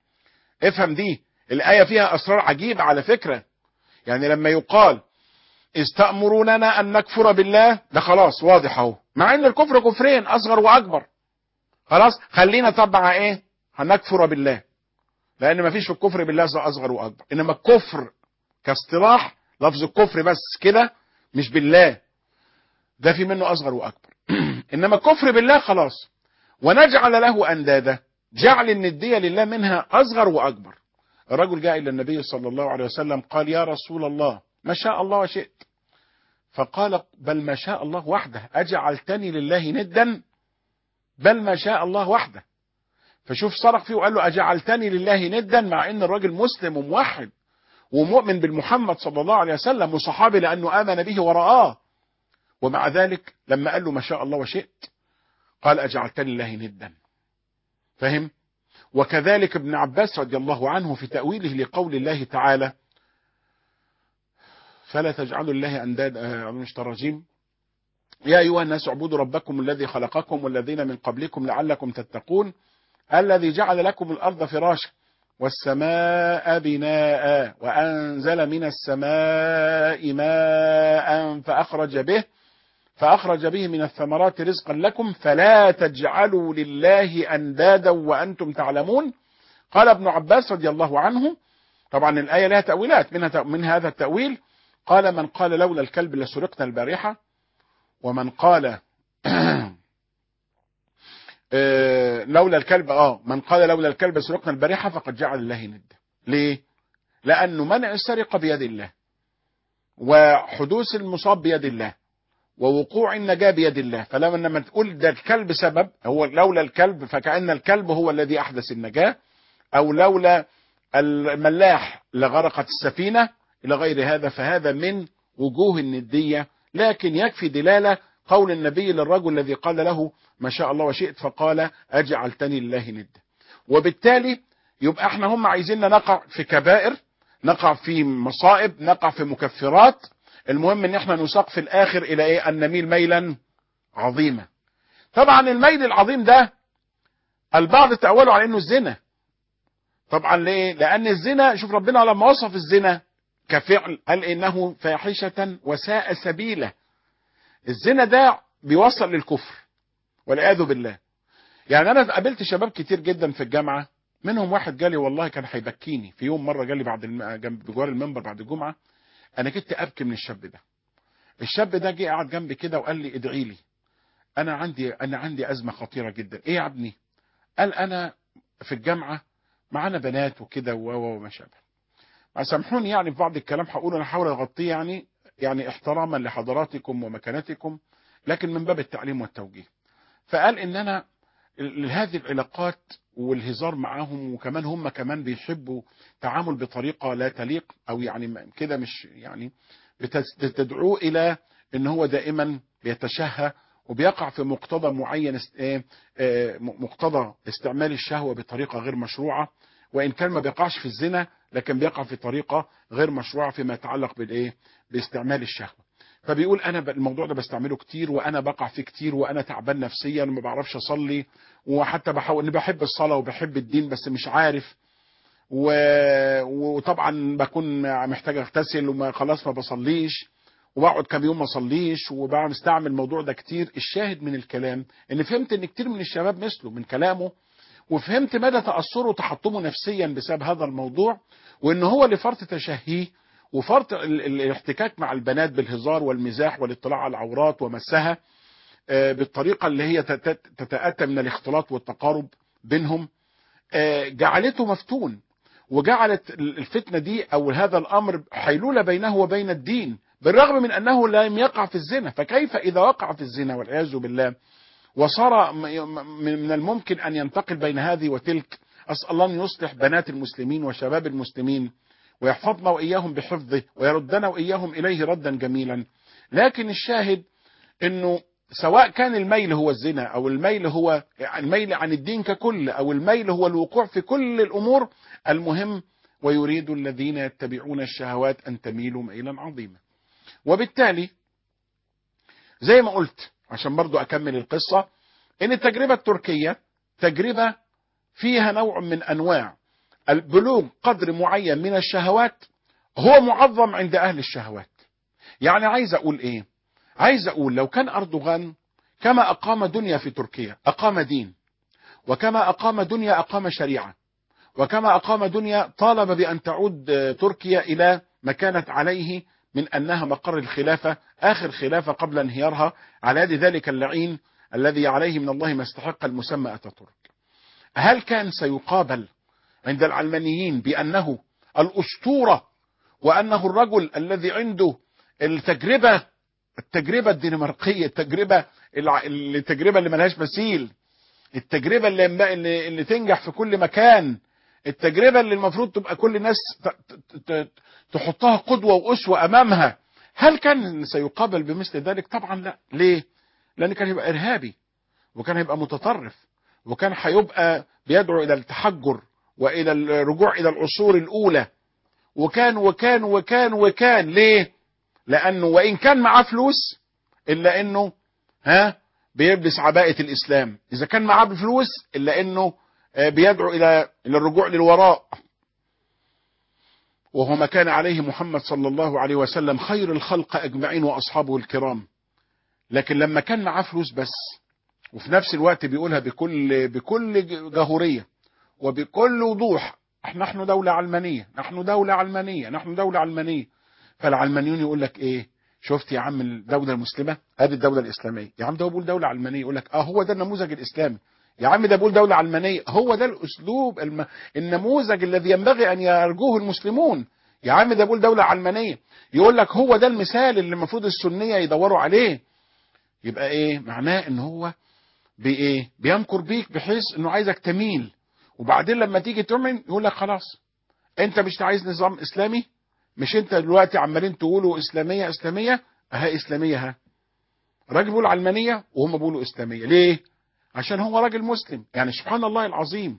افهم دي الآية فيها اسرار عجيبة على فكرة يعني لما يقال استأمروننا أن نكفر بالله ده خلاص واضح اهو مع ان الكفر كفرين اصغر واكبر خلاص خلينا طبعا ايه هنكفر بالله لان ما فيش في الكفر بالله اصغر واكبر انما الكفر كاصطلاح لفظ الكفر بس كده مش بالله ده في منه اصغر واكبر انما الكفر بالله خلاص ونجعل له اندادا جعل النديه لله منها اصغر واكبر الرجل جاء الى النبي صلى الله عليه وسلم قال يا رسول الله ما شاء الله وشئت فقال بل ما شاء الله وحده اجعلتني لله ندا بل ما شاء الله وحده فشوف صرخ فيه وقال له اجعلتني لله ندا مع ان الراجل مسلم وموحد ومؤمن بالمحمد صلى الله عليه وسلم وصحابي لانه امن به ورآه ومع ذلك لما قال له ما شاء الله وشئت قال اجعلتني لله ندا فهم وكذلك ابن عباس رضي الله عنه في تأويله لقول الله تعالى فلا تجعلوا الله أنداد مش الرجيم يا أيها الناس اعبدوا ربكم الذي خلقكم والذين من قبلكم لعلكم تتقون الذي جعل لكم الأرض فراشا والسماء بناء وأنزل من السماء ماء فأخرج به فأخرج به من الثمرات رزقا لكم فلا تجعلوا لله أندادا وأنتم تعلمون قال ابن عباس رضي الله عنه طبعا الآية لها تأويلات منها من هذا التأويل قال من قال لولا الكلب لسرقنا البارحة ومن قال لولا الكلب اه من قال لولا الكلب سرقنا البارحة فقد جعل الله ندا ليه لأنه منع السرقة بيد الله وحدوث المصاب بيد الله ووقوع النجاة بيد الله فلما تقول ده الكلب سبب هو لولا الكلب فكأن الكلب هو الذي أحدث النجاة أو لولا الملاح لغرقت السفينة إلى غير هذا فهذا من وجوه الندية لكن يكفي دلالة قول النبي للرجل الذي قال له ما شاء الله وشئت فقال أجعلتني لله ندا وبالتالي يبقى احنا هم عايزيننا نقع في كبائر نقع في مصائب نقع في مكفرات المهم ان احنا نساق في الاخر الى ايه ان نميل ميلا عظيما طبعا الميل العظيم ده البعض تأولوا على انه الزنا طبعا ليه لان الزنا شوف ربنا لما وصف الزنا كفعل قال انه فاحشة وساء سبيله الزنا ده بيوصل للكفر والعياذ بالله يعني انا قابلت شباب كتير جدا في الجامعة منهم واحد جالي والله كان هيبكيني في يوم مرة جالي بعد الم... جنب بجوار المنبر بعد الجمعة انا كنت ابكي من الشاب ده الشاب ده جه قعد جنبي كده وقال لي ادعي لي انا عندي انا عندي ازمه خطيره جدا ايه يا ابني قال انا في الجامعه معانا بنات وكده و وما شابه سامحوني يعني في بعض الكلام هقوله انا هحاول اغطيه يعني يعني احتراما لحضراتكم ومكانتكم لكن من باب التعليم والتوجيه فقال ان انا هذه العلاقات والهزار معاهم وكمان هم كمان بيحبوا تعامل بطريقة لا تليق او يعني كده مش يعني بتدعوه الى ان هو دائما بيتشهى وبيقع في مقتضى معين مقتضى استعمال الشهوة بطريقة غير مشروعة وان كان ما بيقعش في الزنا لكن بيقع في طريقة غير مشروعة فيما يتعلق بالايه باستعمال الشهوة فبيقول انا الموضوع ده بستعمله كتير وانا بقع فيه كتير وانا تعبان نفسيا وما بعرفش اصلي وحتى بحاول اني بحب الصلاه وبحب الدين بس مش عارف و... وطبعا بكون محتاج اغتسل وما خلاص ما بصليش وبقعد كام يوم ما اصليش وبقعد مستعمل الموضوع ده كتير الشاهد من الكلام ان فهمت ان كتير من الشباب مثله من كلامه وفهمت مدى تاثره وتحطمه نفسيا بسبب هذا الموضوع وان هو لفرط تشهيه وفرط الاحتكاك مع البنات بالهزار والمزاح والاطلاع على العورات ومسها بالطريقة اللي هي تتأتى من الاختلاط والتقارب بينهم جعلته مفتون وجعلت الفتنة دي أو هذا الأمر حيلولة بينه وبين الدين بالرغم من أنه لم يقع في الزنا فكيف إذا وقع في الزنا والعياذ بالله وصار من الممكن أن ينتقل بين هذه وتلك أسأل الله أن يصلح بنات المسلمين وشباب المسلمين ويحفظنا وإياهم بحفظه ويردنا وإياهم إليه ردا جميلا لكن الشاهد أنه سواء كان الميل هو الزنا أو الميل هو الميل عن الدين ككل أو الميل هو الوقوع في كل الأمور المهم ويريد الذين يتبعون الشهوات أن تميلوا ميلا عظيما وبالتالي زي ما قلت عشان برضو أكمل القصة إن التجربة التركية تجربة فيها نوع من أنواع البلوغ قدر معين من الشهوات هو معظم عند أهل الشهوات يعني عايز اقول ايه عايز اقول لو كان اردوغان كما اقام دنيا في تركيا اقام دين وكما اقام دنيا اقام شريعه وكما اقام دنيا طالب بان تعود تركيا الى ما كانت عليه من انها مقر الخلافه اخر خلافه قبل انهيارها على يد ذلك اللعين الذي عليه من الله ما استحق المسمى اتاتورك. هل كان سيقابل عند العلمانيين بانه الاسطوره وانه الرجل الذي عنده التجربه التجربه الدنماركيه التجربه التجربه اللي ملهاش مثيل التجربه اللي, اللي اللي تنجح في كل مكان التجربه اللي المفروض تبقى كل الناس تحطها قدوه واسوه امامها هل كان سيقابل بمثل ذلك طبعا لا ليه لان كان هيبقى ارهابي وكان هيبقى متطرف وكان هيبقى بيدعو الى التحجر والى الرجوع الى العصور الاولى وكان وكان وكان وكان ليه لانه وان كان معاه فلوس الا انه ها بيلبس عباءة الاسلام اذا كان معاه بفلوس الا انه بيدعو الى الى الرجوع للوراء وهو ما كان عليه محمد صلى الله عليه وسلم خير الخلق اجمعين واصحابه الكرام لكن لما كان معاه فلوس بس وفي نفس الوقت بيقولها بكل بكل جهوريه وبكل وضوح نحن دولة علمانية نحن دولة علمانية نحن دولة علمانية فالعلمانيون يقول لك ايه شفت يا عم الدولة المسلمة ادي الدولة الاسلامية يا عم ده بيقول دولة علمانية يقول لك اه هو ده النموذج الاسلامي يا عم ده بيقول دولة علمانية هو ده الاسلوب الم... النموذج الذي ينبغي ان يرجوه المسلمون يا عم ده بيقول دولة علمانية يقول لك هو ده المثال اللي المفروض السنية يدوروا عليه يبقى ايه معناه ان هو بايه بيمكر بيك بحيث انه عايزك تميل وبعدين لما تيجي تؤمن يقول لك خلاص انت مش عايز نظام اسلامي مش انت دلوقتي عمالين تقولوا اسلاميه اسلاميه ها اسلاميه ها راجل بيقول علمانيه وهم بيقولوا اسلاميه ليه عشان هو راجل مسلم يعني سبحان الله العظيم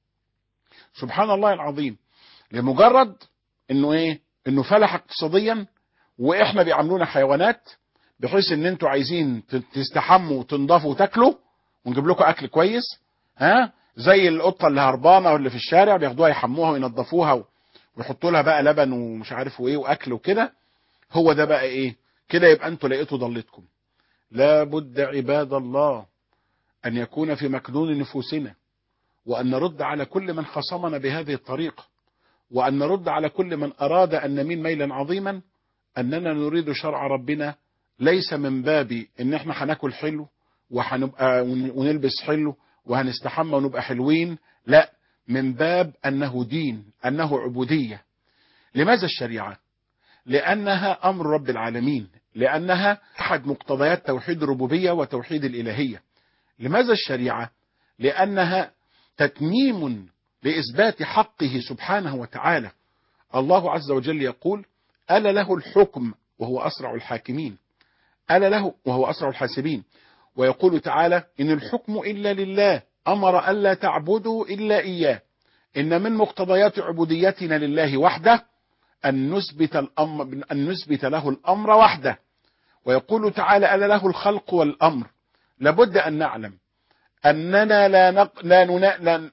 سبحان الله العظيم لمجرد انه ايه انه فلح اقتصاديا واحنا بيعاملونا حيوانات بحيث ان انتوا عايزين تستحموا وتنضفوا وتاكلوا ونجيب لكم اكل كويس ها زي القطه اللي هربانه واللي في الشارع بياخدوها يحموها وينضفوها ويحطوا لها بقى لبن ومش عارف وايه واكل وكده هو ده بقى ايه كده يبقى انتوا لقيتوا ضلتكم لابد عباد الله ان يكون في مكنون نفوسنا وان نرد على كل من خصمنا بهذه الطريقه وان نرد على كل من اراد ان نميل ميلا عظيما اننا نريد شرع ربنا ليس من باب ان احنا هناكل حلو وهنبقى ونلبس حلو وهنستحمى ونبقى حلوين لا من باب انه دين انه عبوديه لماذا الشريعه لانها امر رب العالمين لانها احد مقتضيات توحيد الربوبيه وتوحيد الالهيه لماذا الشريعه لانها تتميم لاثبات حقه سبحانه وتعالى الله عز وجل يقول الا له الحكم وهو اسرع الحاكمين الا له وهو اسرع الحاسبين ويقول تعالى إن الحكم إلا لله أمر ألا تعبدوا إلا إياه إن من مقتضيات عبوديتنا لله وحده أن نثبت الأمر أن نثبت له الأمر وحده ويقول تعالى ألا له الخلق والأمر لابد أن نعلم أننا لا نق... لا, ننا... لا...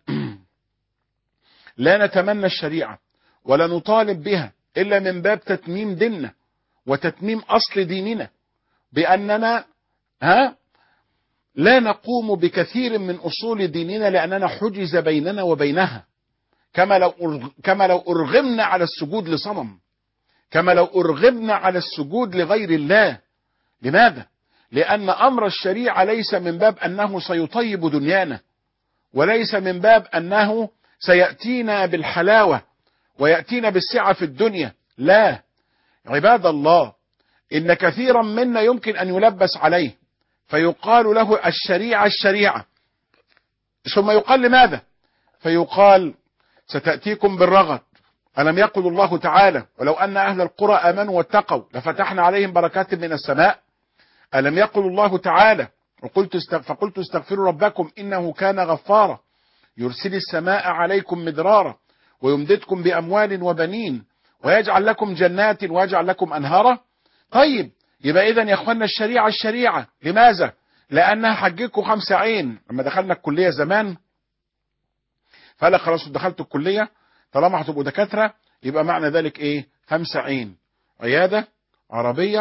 لا نتمنى الشريعة ولا نطالب بها إلا من باب تتميم ديننا وتتميم أصل ديننا بأننا ها لا نقوم بكثير من أصول ديننا لأننا حجز بيننا وبينها كما لو كما لو أرغمنا على السجود لصنم كما لو أرغمنا على السجود لغير الله لماذا؟ لأن أمر الشريعة ليس من باب أنه سيطيب دنيانا وليس من باب أنه سيأتينا بالحلاوة ويأتينا بالسعة في الدنيا لا عباد الله إن كثيرا منا يمكن أن يلبس عليه فيقال له الشريعة الشريعة ثم يقال لماذا فيقال ستأتيكم بالرغد ألم يقل الله تعالى ولو أن أهل القرى آمنوا واتقوا لفتحنا عليهم بركات من السماء ألم يقل الله تعالى وقلت فقلت استغفروا ربكم إنه كان غفارا يرسل السماء عليكم مدرارا ويمددكم بأموال وبنين ويجعل لكم جنات ويجعل لكم أنهارا طيب يبقى إذا يا أخوانا الشريعة الشريعة لماذا؟ لأنها حجكوا خمسة عين لما دخلنا الكلية زمان فقال خلاص دخلتوا الكلية طالما هتبقوا دكاترة يبقى معنى ذلك إيه؟ خمسة عين عيادة عربية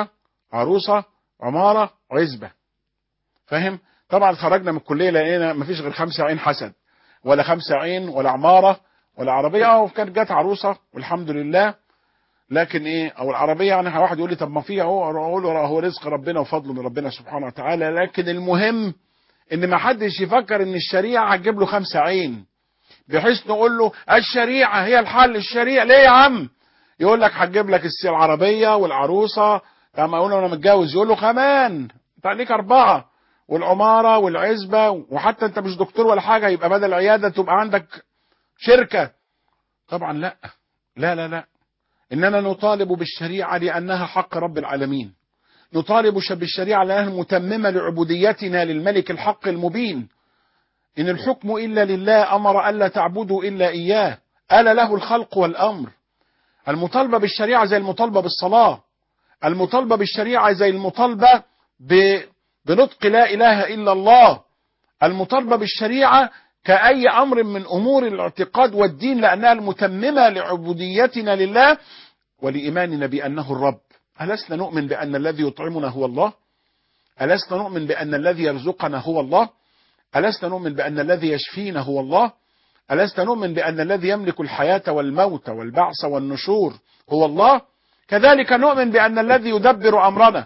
عروسة عمارة عزبة فاهم طبعا خرجنا من الكلية لقينا مفيش غير خمسة عين حسد ولا خمسة عين ولا عمارة ولا عربية وكانت جت عروسة والحمد لله لكن ايه او العربية يعني واحد يقول لي طب ما في اهو اقول له هو رزق ربنا وفضله من ربنا سبحانه وتعالى لكن المهم ان ما حدش يفكر ان الشريعة هتجيب له خمسة عين بحيث نقول له الشريعة هي الحل الشريعة ليه يا عم يقول لك هتجيب لك العربية والعروسة لما اقول له انا متجوز يقول له كمان انت عليك اربعة والعمارة والعزبة وحتى انت مش دكتور ولا حاجة يبقى بدل عيادة تبقى عندك شركة طبعا لا لا لا لا اننا نطالب بالشريعة لانها حق رب العالمين نطالب بالشريعة لانها متممة لعبوديتنا للملك الحق المبين إن الحكم إلا لله أمر ألا تعبدوا إلا إياه ألا له الخلق والأمر المطالبة بالشريعة زي المطالبة بالصلاة المطالبة بالشريعة زي المطالبة ب... بنطق لا إله إلا الله المطالبة بالشريعة كأي أمر من أمور الاعتقاد والدين لأنها المتممة لعبوديتنا لله ولإيماننا بأنه الرب ألسنا نؤمن بأن الذي يطعمنا هو الله ألسنا نؤمن بأن الذي يرزقنا هو الله ألسنا نؤمن بأن الذي يشفينا هو الله ألسنا نؤمن بأن الذي يملك الحياة والموت والبعث والنشور هو الله كذلك نؤمن بأن الذي يدبر أمرنا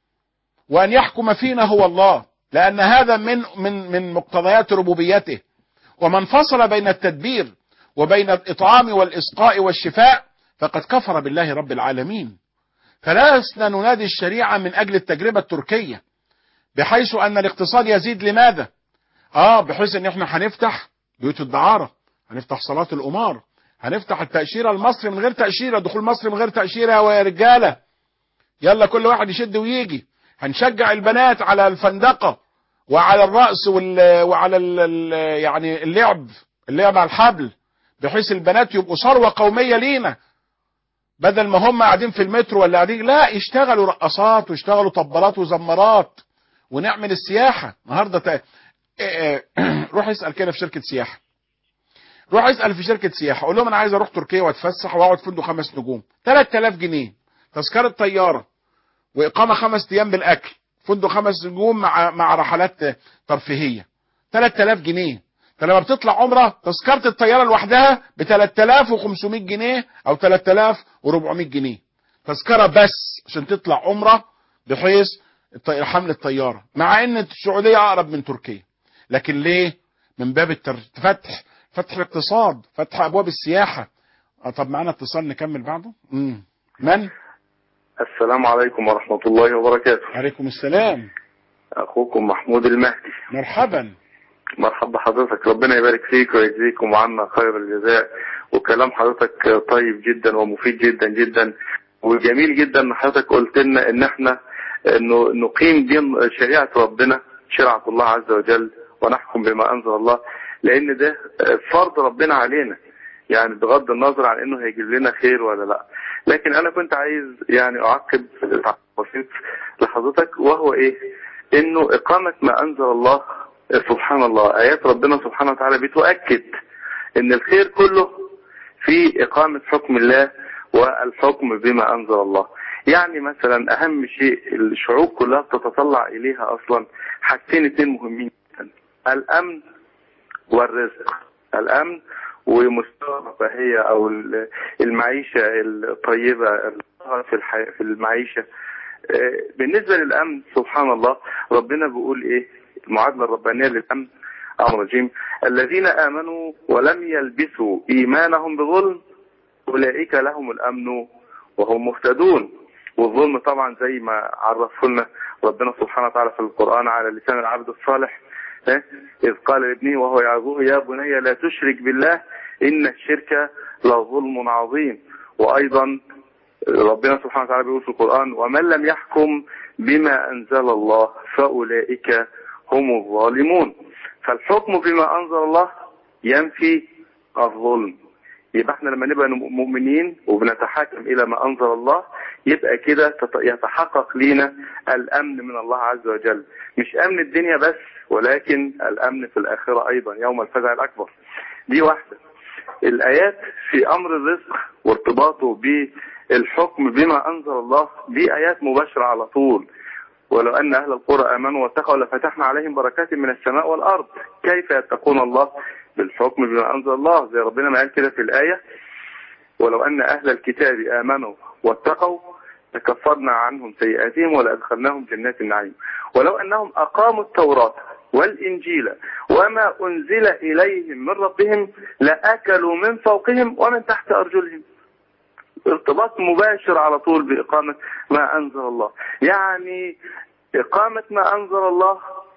وأن يحكم فينا هو الله لأن هذا من من من مقتضيات ربوبيته ومن فصل بين التدبير وبين الإطعام والإسقاء والشفاء فقد كفر بالله رب العالمين فلسنا ننادي الشريعة من أجل التجربة التركية بحيث أن الاقتصاد يزيد لماذا؟ اه بحيث ان احنا هنفتح بيوت الدعارة هنفتح صلاة القمار هنفتح التأشيرة المصري من غير تأشيرة دخول مصر من غير تأشيرة يا رجالة يلا كل واحد يشد ويجي هنشجع البنات على الفندقة وعلى الرأس وال... وعلى ال... يعني اللعب اللعب على الحبل بحيث البنات يبقوا ثروة قومية لينا بدل ما هم قاعدين في المترو ولا قاعدين لا يشتغلوا رقصات ويشتغلوا طبلات وزمارات ونعمل السياحة النهارده ت... روح اسال كده في شركه سياحه روح اسال في شركه سياحه قول لهم انا عايز اروح تركيا واتفسح واقعد في فندق خمس نجوم 3000 جنيه تذكره طياره واقامه خمس ايام بالاكل فندق خمس نجوم مع مع رحلات ترفيهيه 3000 جنيه فلما بتطلع عمره تذكره الطياره لوحدها ب 3500 جنيه او 3400 جنيه تذكره بس عشان تطلع عمره بحيث حمل الطياره مع ان السعوديه اقرب من تركيا لكن ليه من باب الفتح فتح الاقتصاد فتح ابواب السياحه آه طب معانا اتصال نكمل بعده مم. من السلام عليكم ورحمة الله وبركاته عليكم السلام أخوكم محمود المهدي مرحبا مرحبا بحضرتك ربنا يبارك فيك ويجزيكم عنا خير الجزاء وكلام حضرتك طيب جدا ومفيد جدا جدا وجميل جدا ان حضرتك قلت لنا ان احنا انه نقيم دين شريعة ربنا شرعة الله عز وجل ونحكم بما انزل الله لان ده فرض ربنا علينا يعني بغض النظر عن انه هيجيب لنا خير ولا لا لكن انا كنت عايز يعني اعقب بسيط لحضرتك وهو ايه انه اقامة ما انزل الله سبحان الله ايات ربنا سبحانه وتعالى بتؤكد ان الخير كله في اقامة حكم الله والحكم بما انزل الله يعني مثلا اهم شيء الشعوب كلها بتتطلع اليها اصلا حاجتين اتنين مهمين جدا الامن والرزق الامن ومستوى الرفاهية او المعيشة الطيبة في الحي... في المعيشة بالنسبة للامن سبحان الله ربنا بيقول ايه المعادلة الربانية للامن امر رجيم الذين امنوا ولم يلبسوا ايمانهم بظلم اولئك لهم الامن وهم مهتدون والظلم طبعا زي ما عرفه لنا ربنا سبحانه وتعالى في القرآن على لسان العبد الصالح إذ قال لابنه وهو يعظه يا بني لا تشرك بالله إن الشرك لظلم عظيم وأيضا ربنا سبحانه وتعالى بيقول في القرآن ومن لم يحكم بما أنزل الله فأولئك هم الظالمون فالحكم بما أنزل الله ينفي الظلم يبقى احنا لما نبقى مؤمنين وبنتحاكم الى ما انزل الله يبقى كده يتحقق لينا الامن من الله عز وجل مش امن الدنيا بس ولكن الامن في الاخرة ايضا يوم الفزع الاكبر دي واحدة الآيات في أمر الرزق وارتباطه بالحكم بما أنزل الله دي آيات مباشرة على طول ولو أن أهل القرى آمنوا واتقوا لفتحنا عليهم بركات من السماء والأرض كيف يتقون الله بالحكم بما أنزل الله زي ربنا ما قال كده في الآية ولو أن أهل الكتاب آمنوا واتقوا لكفرنا عنهم سيئاتهم ولأدخلناهم جنات النعيم ولو أنهم أقاموا التوراة والإنجيل وما أنزل إليهم من ربهم لأكلوا من فوقهم ومن تحت أرجلهم ارتباط مباشر على طول بإقامة ما أنزل الله يعني إقامة ما أنزل الله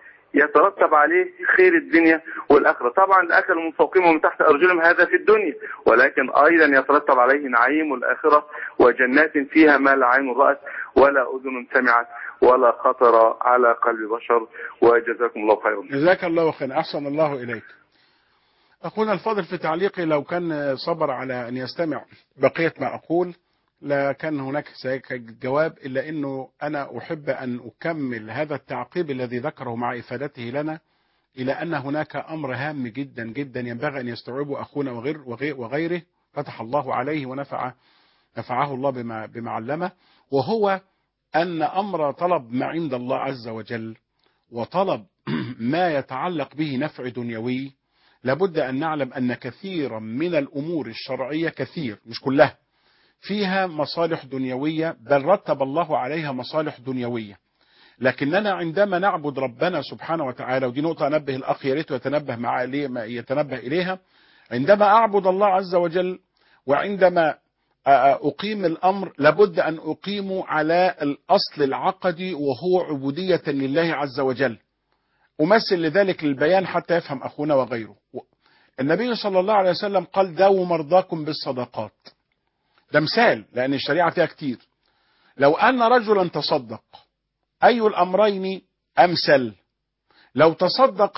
يترتب عليه خير الدنيا والآخرة طبعا الأكل من فوقهم ومن تحت أرجلهم هذا في الدنيا ولكن أيضا يترتب عليه نعيم الآخرة وجنات فيها ما لا عين رأت ولا أذن سمعت ولا خطر على قلب بشر وجزاكم الله خيرا جزاك الله خيرا أحسن الله إليك أخونا الفاضل في تعليقي لو كان صبر على أن يستمع بقية ما أقول لكان هناك جواب إلا أنه أنا أحب أن أكمل هذا التعقيب الذي ذكره مع إفادته لنا إلى أن هناك أمر هام جدا جدا ينبغي أن يستوعبه أخونا وغير وغير وغيره فتح الله عليه ونفع نفعه الله بما, بما علمه وهو أن أمر طلب ما عند الله عز وجل وطلب ما يتعلق به نفع دنيوي لابد أن نعلم أن كثيرا من الأمور الشرعية كثير مش كلها فيها مصالح دنيوية بل رتب الله عليها مصالح دنيوية لكننا عندما نعبد ربنا سبحانه وتعالى ودي نقطة أنبه الأخ يا ريت يتنبه مع يتنبه إليها عندما أعبد الله عز وجل وعندما أقيم الأمر لابد أن أقيم على الأصل العقدي وهو عبودية لله عز وجل أمثل لذلك للبيان حتى يفهم أخونا وغيره النبي صلى الله عليه وسلم قال داووا مرضاكم بالصدقات ده مثال لأن الشريعة فيها كتير لو أن رجلا تصدق أي الأمرين أمثل لو تصدق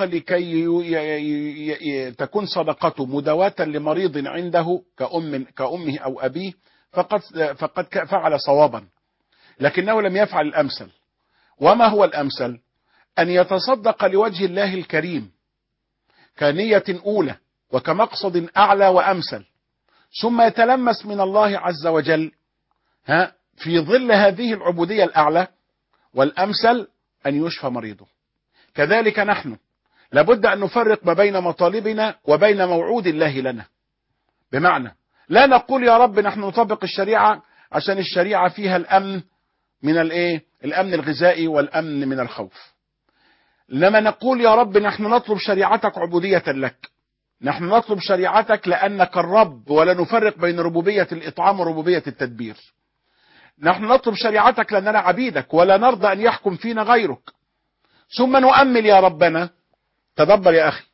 لكي تكون صدقته مداواة لمريض عنده كأم كأمه أو أبيه فقد فقد فعل صوابا لكنه لم يفعل الأمثل وما هو الأمثل أن يتصدق لوجه الله الكريم كنية أولى وكمقصد أعلى وأمثل ثم يتلمس من الله عز وجل ها في ظل هذه العبودية الأعلى والأمثل أن يشفى مريضه كذلك نحن لابد أن نفرق ما بين مطالبنا وبين موعود الله لنا بمعنى لا نقول يا رب نحن نطبق الشريعة عشان الشريعة فيها الأمن من الايه الأمن الغذائي والأمن من الخوف لما نقول يا رب نحن نطلب شريعتك عبودية لك نحن نطلب شريعتك لأنك الرب ولا نفرق بين ربوبية الإطعام وربوبية التدبير نحن نطلب شريعتك لأننا عبيدك ولا نرضى أن يحكم فينا غيرك ثم نؤمل يا ربنا تدبر يا أخي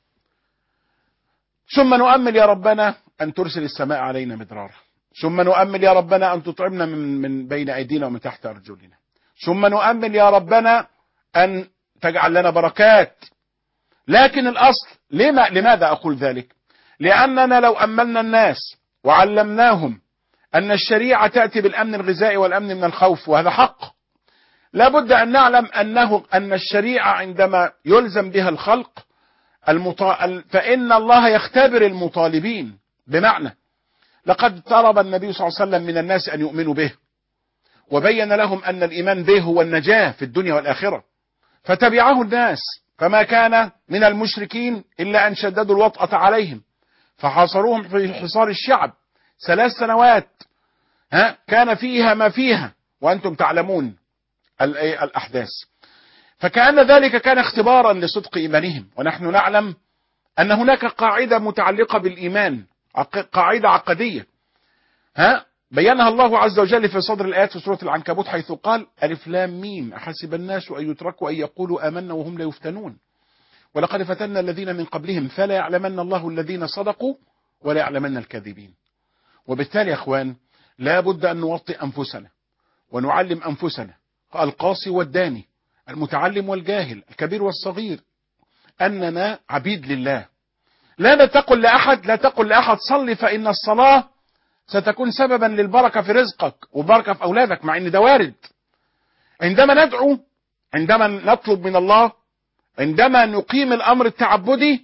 ثم نؤمل يا ربنا أن ترسل السماء علينا مدرارا ثم نؤمل يا ربنا أن تطعمنا من, من بين أيدينا ومن تحت أرجلنا ثم نؤمل يا ربنا أن تجعل لنا بركات لكن الأصل لما لماذا أقول ذلك لأننا لو أملنا الناس وعلمناهم أن الشريعة تأتي بالأمن الغذائي والأمن من الخوف وهذا حق لابد أن نعلم أنه أن الشريعة عندما يلزم بها الخلق المطا... فإن الله يختبر المطالبين بمعنى لقد طلب النبي صلى الله عليه وسلم من الناس أن يؤمنوا به وبين لهم أن الإيمان به هو النجاة في الدنيا والآخرة فتبعه الناس فما كان من المشركين إلا أن شددوا الوطأة عليهم فحاصروهم في حصار الشعب ثلاث سنوات ها كان فيها ما فيها وأنتم تعلمون الأحداث فكأن ذلك كان اختبارا لصدق إيمانهم ونحن نعلم أن هناك قاعدة متعلقة بالإيمان قاعدة عقدية ها بينها الله عز وجل في صدر الآيات في سورة العنكبوت حيث قال ألف لام ميم أحسب الناس أن يتركوا أن يقولوا آمنا وهم لا يفتنون ولقد فتنا الذين من قبلهم فلا يعلمن الله الذين صدقوا ولا يعلمن الكاذبين وبالتالي يا أخوان لا بد أن نوطئ أنفسنا ونعلم أنفسنا القاصي والداني المتعلم والجاهل الكبير والصغير أننا عبيد لله لا تقل لأحد لا تقل لأحد صلي فإن الصلاة ستكون سببا للبركة في رزقك وبركة في أولادك مع أن ده وارد عندما ندعو عندما نطلب من الله عندما نقيم الأمر التعبدي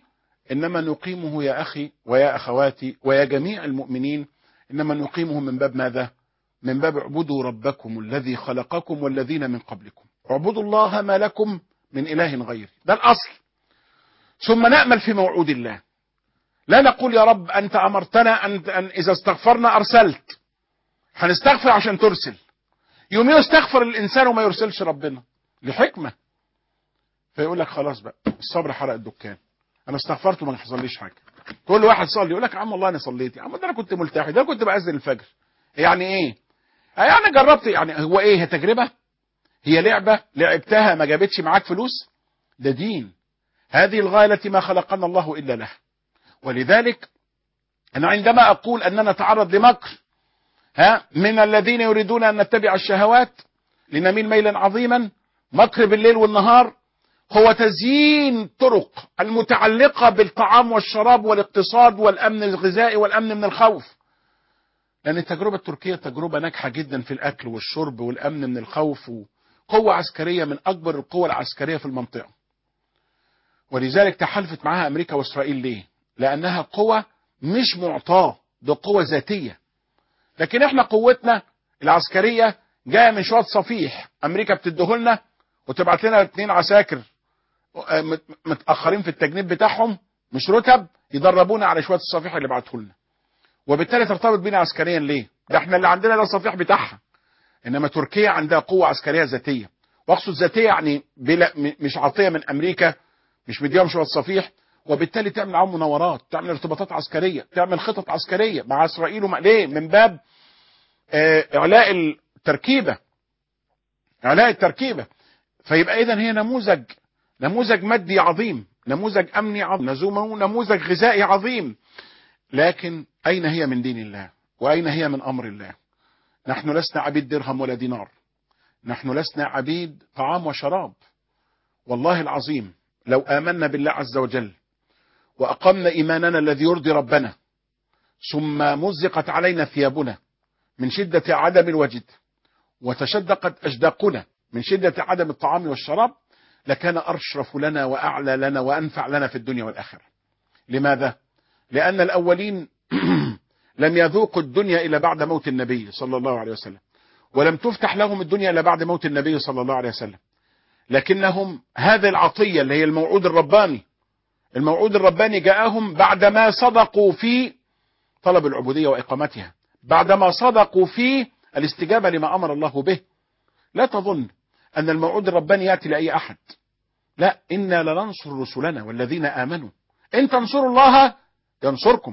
إنما نقيمه يا أخي ويا أخواتي ويا جميع المؤمنين إنما نقيمه من باب ماذا من باب اعبدوا ربكم الذي خلقكم والذين من قبلكم اعبدوا الله ما لكم من إله غيره ده الأصل ثم نأمل في موعود الله لا نقول يا رب أنت أمرتنا أن, أن إذا استغفرنا أرسلت هنستغفر عشان ترسل يوم يستغفر الإنسان وما يرسلش ربنا لحكمة فيقول لك خلاص بقى الصبر حرق الدكان أنا استغفرت وما حصليش حاجة تقول له واحد صلي يقول لك يا عم والله أنا صليت يا عم ده أنا كنت ملتحي ده أنا كنت بأذن الفجر يعني إيه يعني جربت يعني هو إيه هي تجربة هي لعبة لعبتها ما جابتش معاك فلوس ده دين هذه الغاية التي ما خلقنا الله إلا لها ولذلك أنا عندما أقول أننا نتعرض لمكر ها من الذين يريدون أن نتبع الشهوات لنميل ميلا عظيما مكر بالليل والنهار هو تزيين طرق المتعلقة بالطعام والشراب والاقتصاد والأمن الغذائي والأمن من الخوف لأن التجربة التركية تجربة ناجحة جدا في الأكل والشرب والأمن من الخوف قوة عسكرية من أكبر القوى العسكرية في المنطقة ولذلك تحالفت معها أمريكا وإسرائيل ليه لأنها قوة مش معطاة ده قوة ذاتية لكن احنا قوتنا العسكرية جاية من شوية صفيح أمريكا بتديهولنا وتبعت لنا اتنين عساكر متأخرين في التجنيد بتاعهم مش رتب يدربونا على شوية الصفيح اللي بعته لنا وبالتالي ترتبط بينا عسكريا ليه ده احنا اللي عندنا ده الصفيح بتاعها انما تركيا عندها قوة عسكرية ذاتية واقصد ذاتية يعني بلا مش عطية من امريكا مش مديهم شوية صفيح وبالتالي تعمل معاهم مناورات تعمل ارتباطات عسكرية تعمل خطط عسكرية مع اسرائيل ومع ليه من باب اه اعلاء التركيبة اعلاء التركيبة فيبقى اذا هي نموذج نموذج مادي عظيم نموذج امني عظيم نموذج غذائي عظيم لكن اين هي من دين الله واين هي من امر الله نحن لسنا عبيد درهم ولا دينار نحن لسنا عبيد طعام وشراب والله العظيم لو آمنا بالله عز وجل وأقمنا إيماننا الذي يرضي ربنا ثم مزقت علينا ثيابنا من شدة عدم الوجد وتشدقت أجداقنا من شدة عدم الطعام والشراب لكان أشرف لنا وأعلى لنا وأنفع لنا في الدنيا والآخرة لماذا؟ لأن الأولين لم يذوقوا الدنيا إلا بعد موت النبي صلى الله عليه وسلم ولم تفتح لهم الدنيا إلا بعد موت النبي صلى الله عليه وسلم لكنهم هذه العطية اللي هي الموعود الرباني الموعود الرباني جاءهم بعدما صدقوا في طلب العبودية وإقامتها بعدما صدقوا في الاستجابة لما أمر الله به لا تظن أن الموعود الرباني يأتي لأي أحد لا إنا لننصر رسلنا والذين آمنوا إن تنصروا الله ينصركم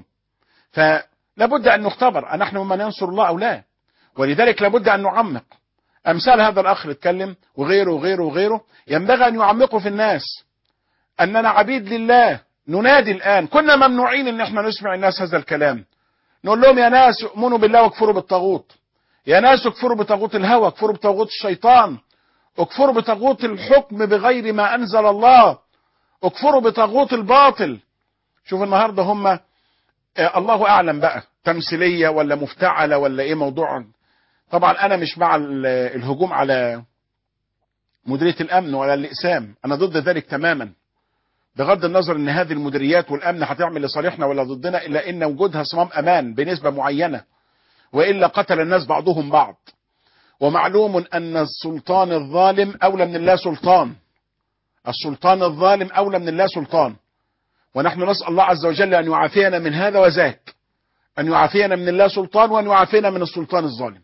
فلابد أن نختبر أنحن ممن ينصر الله أو لا ولذلك لابد أن نعمق أمثال هذا الأخ اللي اتكلم وغيره وغيره وغيره ينبغي أن يعمقوا في الناس أننا عبيد لله ننادي الآن كنا ممنوعين أن احنا نسمع الناس هذا الكلام نقول لهم يا ناس اؤمنوا بالله واكفروا بالطاغوت يا ناس اكفروا بطاغوت الهوى اكفروا بطاغوت الشيطان اكفروا بطاغوت الحكم بغير ما أنزل الله اكفروا بطاغوت الباطل شوف النهاردة هم اه الله أعلم بقى تمثيلية ولا مفتعلة ولا ايه موضوع طبعا انا مش مع الهجوم على مديريه الامن ولا الاقسام انا ضد ذلك تماما بغض النظر ان هذه المديريات والامن هتعمل لصالحنا ولا ضدنا الا ان وجودها صمام امان بنسبه معينه والا قتل الناس بعضهم بعض ومعلوم ان السلطان الظالم اولى من الله سلطان السلطان الظالم اولى من الله سلطان ونحن نسال الله عز وجل ان يعافينا من هذا وذاك ان يعافينا من الله سلطان وان يعافينا من السلطان الظالم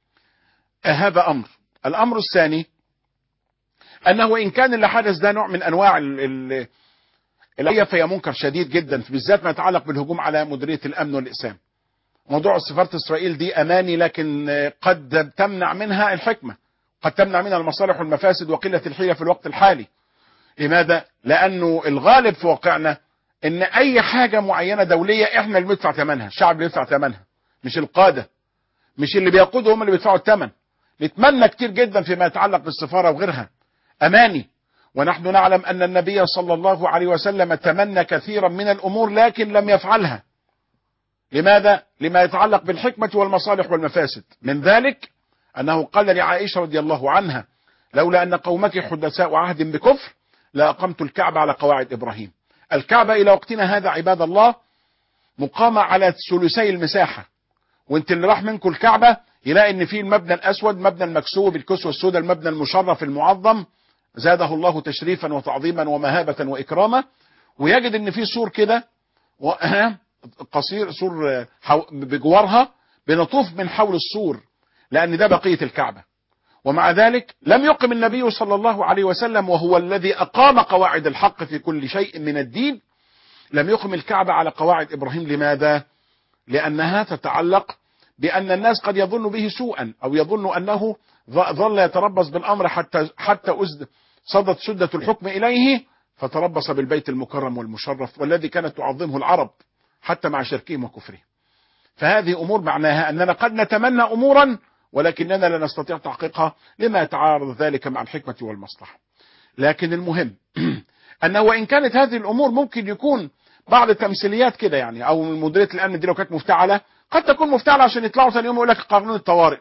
هذا أمر الأمر الثاني أنه إن كان اللي حدث ده نوع من أنواع الأية فهي منكر شديد جدا بالذات ما يتعلق بالهجوم على مديرية الأمن والإقسام موضوع سفارة إسرائيل دي أماني لكن قد تمنع منها الحكمة قد تمنع منها المصالح والمفاسد وقلة الحيلة في الوقت الحالي لماذا؟ لأنه الغالب في واقعنا إن أي حاجة معينة دولية إحنا اللي بندفع ثمنها الشعب اللي بيدفع ثمنها مش القادة مش اللي بيقودوا هم اللي بيدفعوا الثمن نتمنى كتير جدا فيما يتعلق بالسفارة وغيرها أماني ونحن نعلم أن النبي صلى الله عليه وسلم تمنى كثيرا من الأمور لكن لم يفعلها لماذا؟ لما يتعلق بالحكمة والمصالح والمفاسد من ذلك أنه قال لعائشة رضي الله عنها لولا أن قومك حدثاء عهد بكفر لأقمت الكعبة على قواعد إبراهيم الكعبة إلى وقتنا هذا عباد الله مقامة على ثلثي المساحة وانت اللي راح منكم الكعبة يلاقي ان في المبنى الاسود مبنى المكسو بالكسوة السوداء المبنى المشرف المعظم زاده الله تشريفا وتعظيما ومهابة واكراما ويجد ان في سور كده و- قصير سور حو- بجوارها بنطوف من حول السور لان ده بقية الكعبة ومع ذلك لم يقم النبي صلى الله عليه وسلم وهو الذي اقام قواعد الحق في كل شيء من الدين لم يقم الكعبة على قواعد ابراهيم لماذا؟ لانها تتعلق بان الناس قد يظن به سوءا او يظن انه ظ- ظل يتربص بالامر حتى حتى أزد صدت سدة الحكم اليه فتربص بالبيت المكرم والمشرف والذي كانت تعظمه العرب حتى مع شركهم وكفرهم. فهذه امور معناها اننا قد نتمنى امورا ولكننا لا نستطيع تحقيقها لما يتعارض ذلك مع الحكمة والمصلحة. لكن المهم انه وان كانت هذه الامور ممكن يكون بعض التمثيليات كده يعني او مديريه الامن دي لو كانت مفتعله قد تكون مفتعله عشان يطلعوا ثاني يوم يقول لك قانون الطوارئ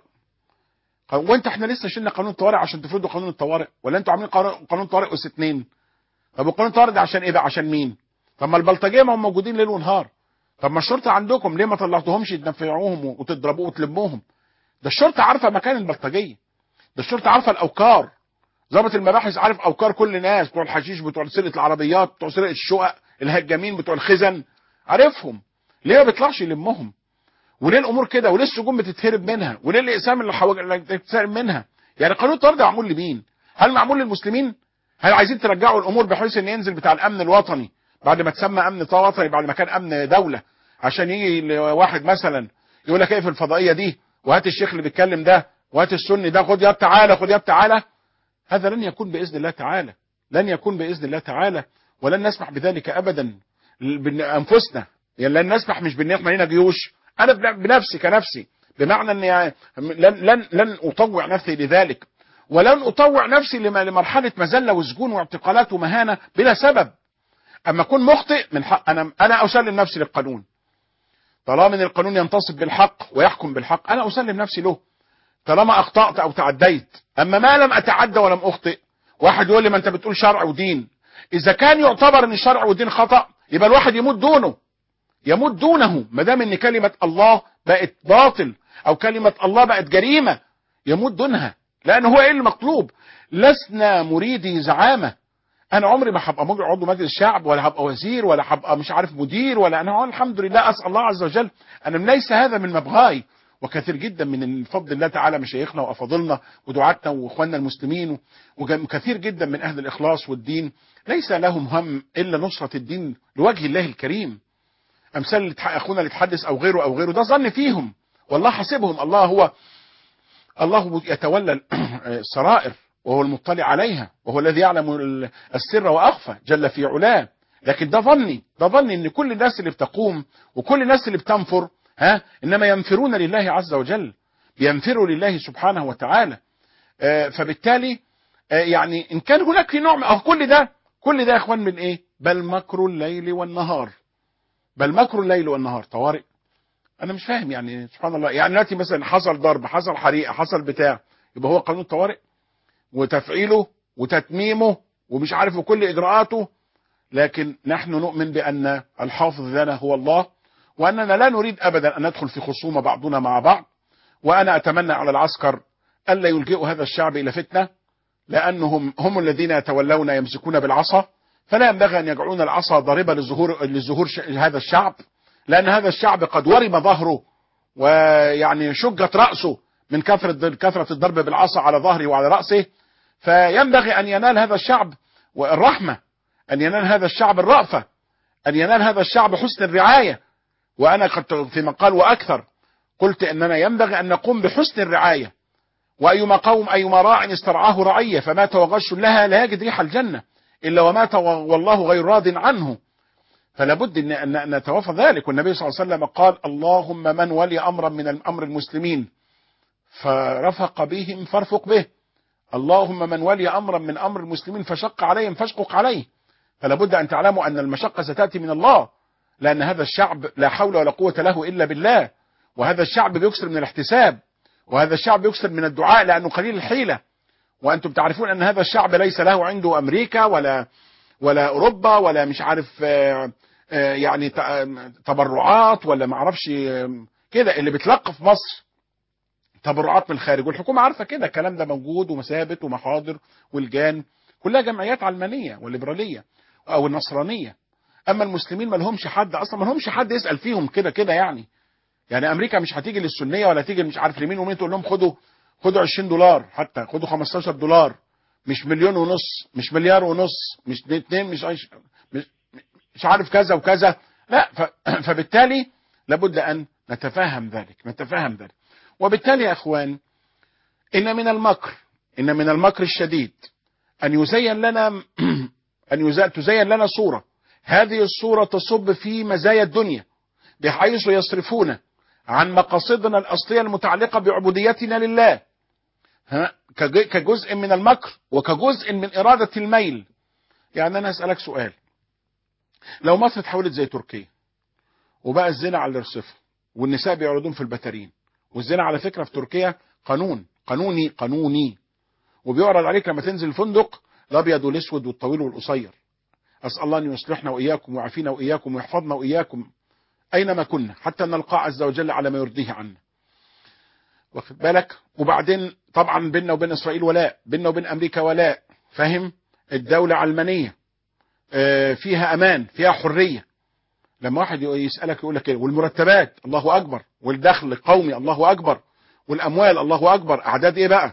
وانت احنا لسه شلنا قانون الطوارئ عشان تفرضوا قانون الطوارئ ولا انتوا عاملين قانون قانون طوارئ اس اتنين طب وقانون الطوارئ ده عشان ايه بقى عشان مين طب ما البلطجيه ما هم موجودين ليل ونهار طب ما الشرطه عندكم ليه ما طلعتوهمش تدفعوهم وتضربوه وتلموهم ده الشرطه عارفه مكان البلطجيه ده الشرطه عارفه الاوكار ضابط المباحث عارف اوكار كل الناس بتوع الحشيش بتوع سرقه العربيات بتوع سرقه الشقق الهجامين بتوع الخزن عارفهم ليه ما بيطلعش يلمهم وليه الامور كده وليه السجون بتتهرب منها وليه الاقسام اللي حواج- اللي بتتسرب منها يعني قانون الطوارئ ده معمول لمين هل معمول للمسلمين هل عايزين ترجعوا الامور بحيث ان ينزل بتاع الامن الوطني بعد ما تسمى امن وطني بعد ما كان امن دوله عشان يجي واحد مثلا يقول لك ايه في الفضائيه دي وهات الشيخ اللي بيتكلم ده وهات السني ده خد ياب تعالى خد ياب تعالى هذا لن يكون باذن الله تعالى لن يكون باذن الله تعالى ولن نسمح بذلك ابدا بن- انفسنا يعني لن نسمح مش بان احنا لنا جيوش انا بن- بنفسي كنفسي بمعنى اني يعني لن لن لن اطوع نفسي لذلك ولن اطوع نفسي لما- لمرحله مذله وسجون واعتقالات ومهانه بلا سبب اما اكون مخطئ من حق انا انا اسلم نفسي للقانون طالما ان القانون ينتصب بالحق ويحكم بالحق انا اسلم نفسي له طالما اخطات او تعديت اما ما لم اتعدى ولم اخطئ واحد يقول لي ما انت بتقول شرع ودين اذا كان يعتبر ان الشرع والدين خطا يبقى الواحد يموت دونه يموت دونه ما دام ان كلمه الله بقت باطل او كلمه الله بقت جريمه يموت دونها لان هو ايه المطلوب لسنا مريدي زعامه انا عمري ما هبقى مجرد عضو مجلس الشعب ولا هبقى وزير ولا هبقى مش عارف مدير ولا انا الحمد لله اسال الله عز وجل انا ليس هذا من مبغاي وكثير جدا من فضل الله تعالى مشايخنا وافاضلنا ودعاتنا واخواننا المسلمين وكثير جدا من اهل الاخلاص والدين ليس لهم هم الا نصره الدين لوجه الله الكريم امثال اللي تح- اخونا اللي اتحدث او غيره او غيره ده ظن فيهم والله حاسبهم الله هو الله يتولى السرائر وهو المطلع عليها وهو الذي يعلم ال- السر واخفى جل في علاه لكن ده ظني ده ظني ان كل الناس اللي بتقوم وكل الناس اللي بتنفر ها انما ينفرون لله عز وجل بينفروا لله سبحانه وتعالى آه، فبالتالي آه، يعني ان كان هناك في نوع من- أو كل ده كل ده يا اخوان من ايه بل مكر الليل والنهار بل مكر الليل والنهار طوارئ انا مش فاهم يعني سبحان الله يعني دلوقتي مثلا حصل ضرب حصل حريقه حصل بتاع يبقى هو قانون الطوارئ وتفعيله وتتميمه ومش عارف وكل اجراءاته لكن نحن نؤمن بان الحافظ لنا هو الله واننا لا نريد ابدا ان ندخل في خصومه بعضنا مع بعض وانا اتمنى على العسكر الا يلجئوا هذا الشعب الى فتنه لانهم هم الذين يتولون يمسكون بالعصا فلا ينبغي ان يجعلون العصا ضاربه لظهور لظهور ش- هذا الشعب لان هذا الشعب قد ورم ظهره ويعني شجت راسه من كثره كثره الضرب بالعصا على ظهره وعلى راسه فينبغي ان ينال هذا الشعب والرحمه ان ينال هذا الشعب الرأفه ان ينال هذا الشعب حسن الرعايه وانا قد في مقال واكثر قلت اننا ينبغي ان نقوم بحسن الرعايه وايما قوم ايما راع استرعاه رعيه فمات وغش لها لا يجد ريح الجنه الا ومات والله غير راض عنه فلا بد ان ان أن نتوافى ذلك والنبي صلى الله عليه وسلم قال اللهم من ولي امرا من امر المسلمين فرفق بهم فارفق به اللهم من ولي امرا من امر المسلمين فشق عليهم فاشقق عليه فلا بد ان تعلموا ان المشقه ستاتي من الله لان هذا الشعب لا حول ولا قوه له الا بالله وهذا الشعب بيكسر من الاحتساب وهذا الشعب يكسر من الدعاء لانه قليل الحيله وانتم تعرفون ان هذا الشعب ليس له عنده امريكا ولا ولا اوروبا ولا مش عارف آه، آه، يعني ت- آه، تبرعات ولا ما اعرفش آه، كده اللي بتلقى في مصر تبرعات من الخارج والحكومه عارفه كده الكلام ده موجود ومثابت ومحاضر والجان كلها جمعيات علمانيه وليبراليه او النصرانيه اما المسلمين ما لهمش حد اصلا ما لهمش حد يسال فيهم كده كده يعني يعني امريكا مش هتيجي للسنيه ولا تيجي مش عارف لمين ومين تقول لهم خدوا خدوا 20 دولار حتى خدوا 15 دولار مش مليون ونص مش مليار ونص مش اتنين مش مش, مش عارف كذا وكذا لا ف فبالتالي لابد ان نتفهم ذلك نتفهم ذلك وبالتالي يا اخوان ان من المكر ان من المكر الشديد ان يزين لنا ان يزين تزين لنا صوره هذه الصوره تصب في مزايا الدنيا بحيث يصرفون عن مقاصدنا الاصليه المتعلقه بعبوديتنا لله ها كج- كجزء من المكر وكجزء من اراده الميل يعني انا اسالك سؤال لو مصر اتحولت زي تركيا وبقى الزنا على الرصيف والنساء بيعرضون في البتارين والزنا على فكره في تركيا قانون قانوني قانوني وبيعرض عليك لما تنزل الفندق الابيض والاسود والطويل والقصير اسال الله ان يصلحنا واياكم ويعافينا واياكم ويحفظنا واياكم اينما كنا حتى نلقاه عز وجل على ما يرضيه عنا واخد بالك وبعدين طبعا بيننا وبين اسرائيل ولاء بيننا وبين امريكا ولاء فاهم الدوله علمانيه آه، فيها امان فيها حريه لما واحد يسالك يقول لك ايه والمرتبات الله اكبر والدخل القومي الله اكبر والاموال الله اكبر اعداد ايه بقى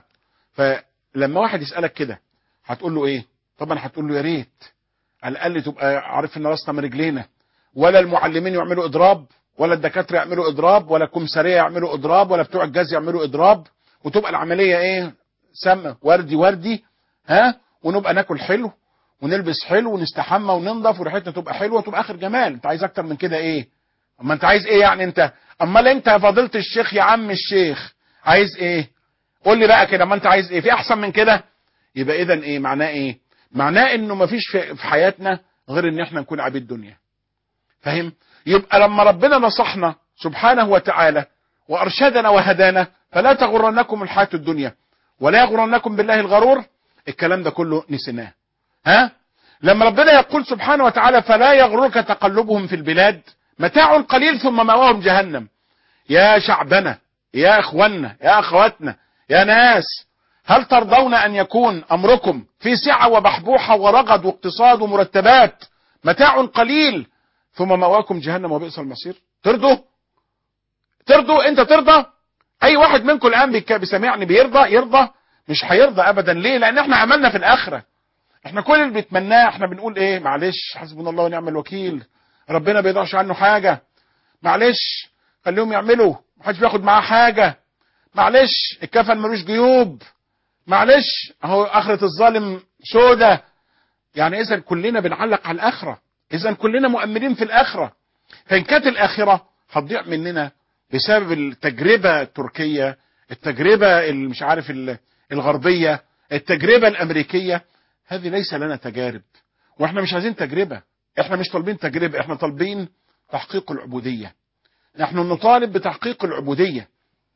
فلما واحد يسالك كده هتقول له ايه طبعا هتقول له يا ريت على الاقل تبقى عارف ان راسنا من رجلينا ولا المعلمين يعملوا اضراب ولا الدكاتره يعملوا اضراب ولا الكمساريه يعملوا اضراب ولا بتوع الجاز يعملوا اضراب وتبقى العمليه ايه سم وردي وردي ها ونبقى ناكل حلو ونلبس حلو ونستحمى وننضف وريحتنا تبقى حلوه وتبقى اخر جمال انت عايز اكتر من كده ايه اما انت عايز ايه يعني انت امال انت يا فضيله الشيخ يا عم الشيخ عايز ايه قول لي بقى كده ما انت عايز ايه في احسن من كده يبقى اذا ايه معناه ايه معناه انه مفيش في في حياتنا غير ان احنا نكون عبيد دنيا فاهم يبقى لما ربنا نصحنا سبحانه وتعالى وارشدنا وهدانا فلا تغرنكم الحياه الدنيا ولا يغرنكم بالله الغرور الكلام ده كله نسيناه ها لما ربنا يقول سبحانه وتعالى فلا يغررك تقلبهم في البلاد متاع قليل ثم مأواهم جهنم يا شعبنا يا اخوانا يا اخواتنا يا ناس هل ترضون ان يكون امركم في سعه وبحبوحه ورغد واقتصاد ومرتبات متاع قليل ثم مأواكم جهنم وبئس المصير ترضوا ترضوا انت ترضى اي واحد منكم الان بيك- بيسمعني بيرضى يرضى مش هيرضى ابدا ليه لان احنا عملنا في الاخره احنا كل اللي بنتمناه احنا بنقول ايه معلش حسبنا الله ونعم الوكيل ربنا بيضعش عنه حاجه معلش خليهم يعملوا محدش بياخد معاه حاجه معلش الكفن ملوش جيوب معلش اهو اخرة الظالم سودة يعني اذا كلنا بنعلق على الاخرة اذا كلنا مؤمنين في الاخرة فان كانت الاخرة هتضيع مننا بسبب التجربة التركية التجربة اللي مش عارف ال- الغربية التجربة الامريكية هذه ليس لنا تجارب واحنا مش عايزين تجربة احنا مش طالبين تجربة احنا طالبين تحقيق العبودية نحن نطالب بتحقيق العبودية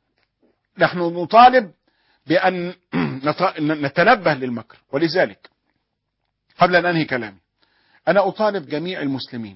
نحن نطالب بأن نت- نتنبه للمكر ولذلك قبل أن أنهي كلامي أنا أطالب جميع المسلمين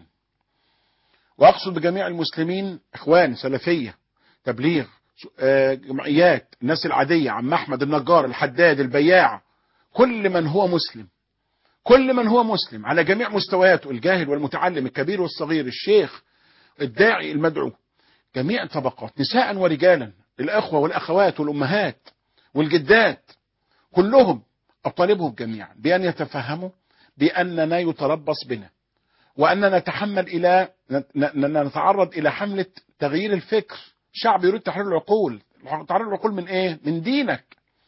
وأقصد بجميع المسلمين إخوان سلفية تبليغ آه، جمعيات الناس العادية عم أحمد النجار الحداد البياع كل من هو مسلم كل من هو مسلم على جميع مستوياته الجاهل والمتعلم الكبير والصغير الشيخ الداعي المدعو جميع الطبقات نساء ورجالا الأخوة والأخوات والأمهات والجدات كلهم أطالبهم جميعا بأن يتفهموا بأننا يتربص بنا وأننا نتحمل إلى أننا نتعرض إلى حملة تغيير الفكر شعب يريد تحرير العقول تحرير العقول من إيه؟ من دينك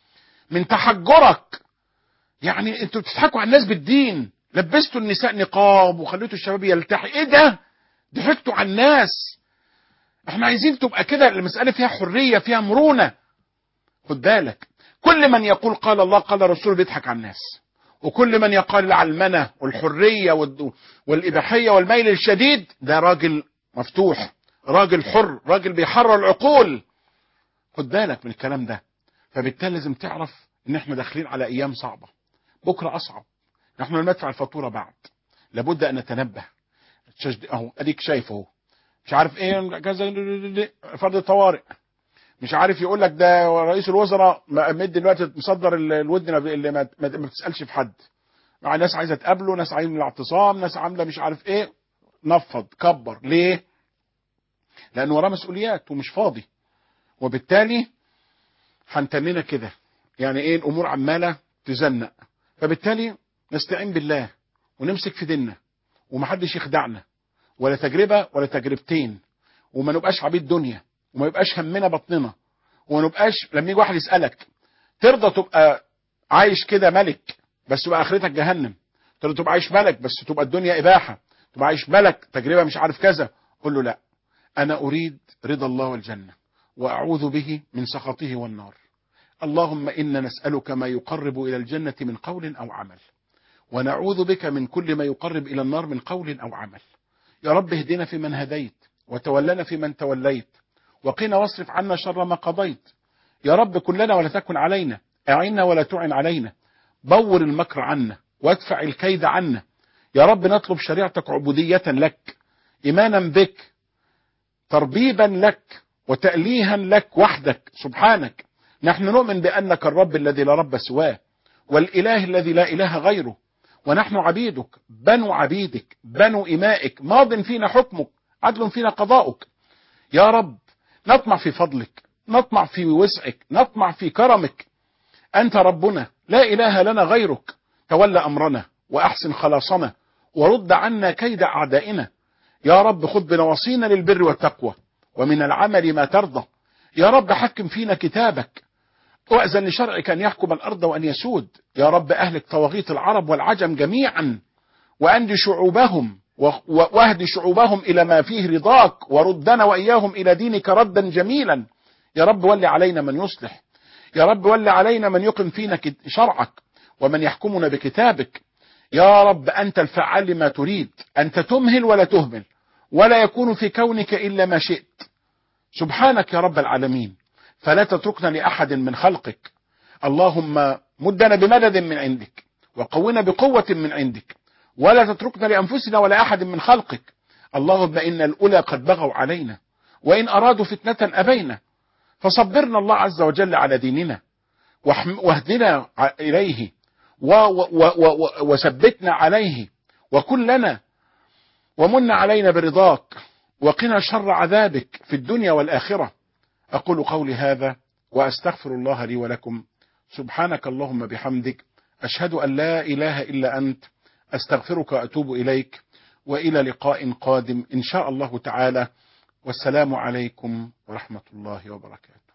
من تحجرك يعني انتوا بتضحكوا على الناس بالدين لبستوا النساء نقاب وخليتوا الشباب يلتحي ايه ده ضحكتوا على الناس احنا عايزين تبقى كده المسألة فيها حرية فيها مرونة خد بالك كل من يقول قال الله قال رسول بيضحك على الناس وكل من يقال العلمنة والحرية والد- والإباحية والميل الشديد ده راجل مفتوح راجل حر راجل بيحرر العقول خد بالك من الكلام ده فبالتالي لازم تعرف ان احنا داخلين على ايام صعبة بكرة اصعب نحن ندفع الفاتورة بعد لابد ان نتنبه تشجد- اهو اديك شايفه اهو مش عارف ايه كذا فرد الطوارئ مش عارف يقول لك ده رئيس الوزراء م- مد دلوقتي مصدر ال- الودن اللي ما, ما ما بتسالش في حد مع ناس عايزه تقابله ناس عايزه الاعتصام ناس عامله مش عارف ايه نفض كبر ليه لان وراه مسؤوليات ومش فاضي وبالتالي هنتننا كده يعني ايه الامور عماله تزنق فبالتالي نستعين بالله ونمسك في ديننا ومحدش يخدعنا ولا تجربه ولا تجربتين وما نبقاش عبيد دنيا وما يبقاش همنا بطننا وما نبقاش لما يجي واحد يسالك ترضى تبقى عايش كده ملك بس تبقى اخرتك جهنم ترضى تبقى عايش ملك بس تبقى الدنيا اباحه تبقى عايش ملك تجربه مش عارف كذا قول له لا انا اريد رضا الله والجنه واعوذ به من سخطه والنار اللهم انا نسالك ما يقرب الى الجنه من قول او عمل ونعوذ بك من كل ما يقرب الى النار من قول او عمل يا رب اهدنا فيمن هديت وتولنا فيمن توليت وقنا واصرف عنا شر ما قضيت يا رب كن لنا ولا تكن علينا اعنا ولا تعن علينا بور المكر عنا وادفع الكيد عنا يا رب نطلب شريعتك عبودية لك إيمانا بك تربيبا لك وتأليها لك وحدك سبحانك نحن نؤمن بأنك الرب الذي لا رب سواه والإله الذي لا إله غيره ونحن عبيدك بنو عبيدك بنو إمائك ماض فينا حكمك عدل فينا قضاؤك يا رب نطمع في فضلك نطمع في وسعك نطمع في كرمك أنت ربنا لا إله لنا غيرك تولى أمرنا وأحسن خلاصنا ورد عنا كيد أعدائنا يا رب خذ بنواصينا للبر والتقوى ومن العمل ما ترضى يا رب حكم فينا كتابك وأذن لشرعك أن يحكم الأرض وأن يسود يا رب أهلك طواغيت العرب والعجم جميعا وأند شعوبهم و- و- واهد شعوبهم إلى ما فيه رضاك وردنا وإياهم إلى دينك ردا جميلا يا رب ول علينا من يصلح يا رب ول علينا من يقم فينا كت- شرعك ومن يحكمنا بكتابك يا رب أنت الفعال لما تريد أنت تمهل ولا تهمل ولا يكون في كونك إلا ما شئت سبحانك يا رب العالمين فلا تتركنا لأحد من خلقك اللهم مدنا بمدد من عندك وقونا بقوة من عندك ولا تتركنا لأنفسنا ولا أحد من خلقك اللهم إن الأولى قد بغوا علينا وإن أرادوا فتنة أبينا فصبرنا الله عز وجل على ديننا واحم- واهدنا ع- إليه و- و- و- و- وثبتنا عليه وكن لنا ومن علينا برضاك وقنا شر عذابك في الدنيا والآخرة أقول قولي هذا وأستغفر الله لي ولكم سبحانك اللهم بحمدك أشهد أن لا إله إلا أنت أستغفرك وأتوب إليك وإلى لقاء قادم إن شاء الله تعالى والسلام عليكم ورحمة الله وبركاته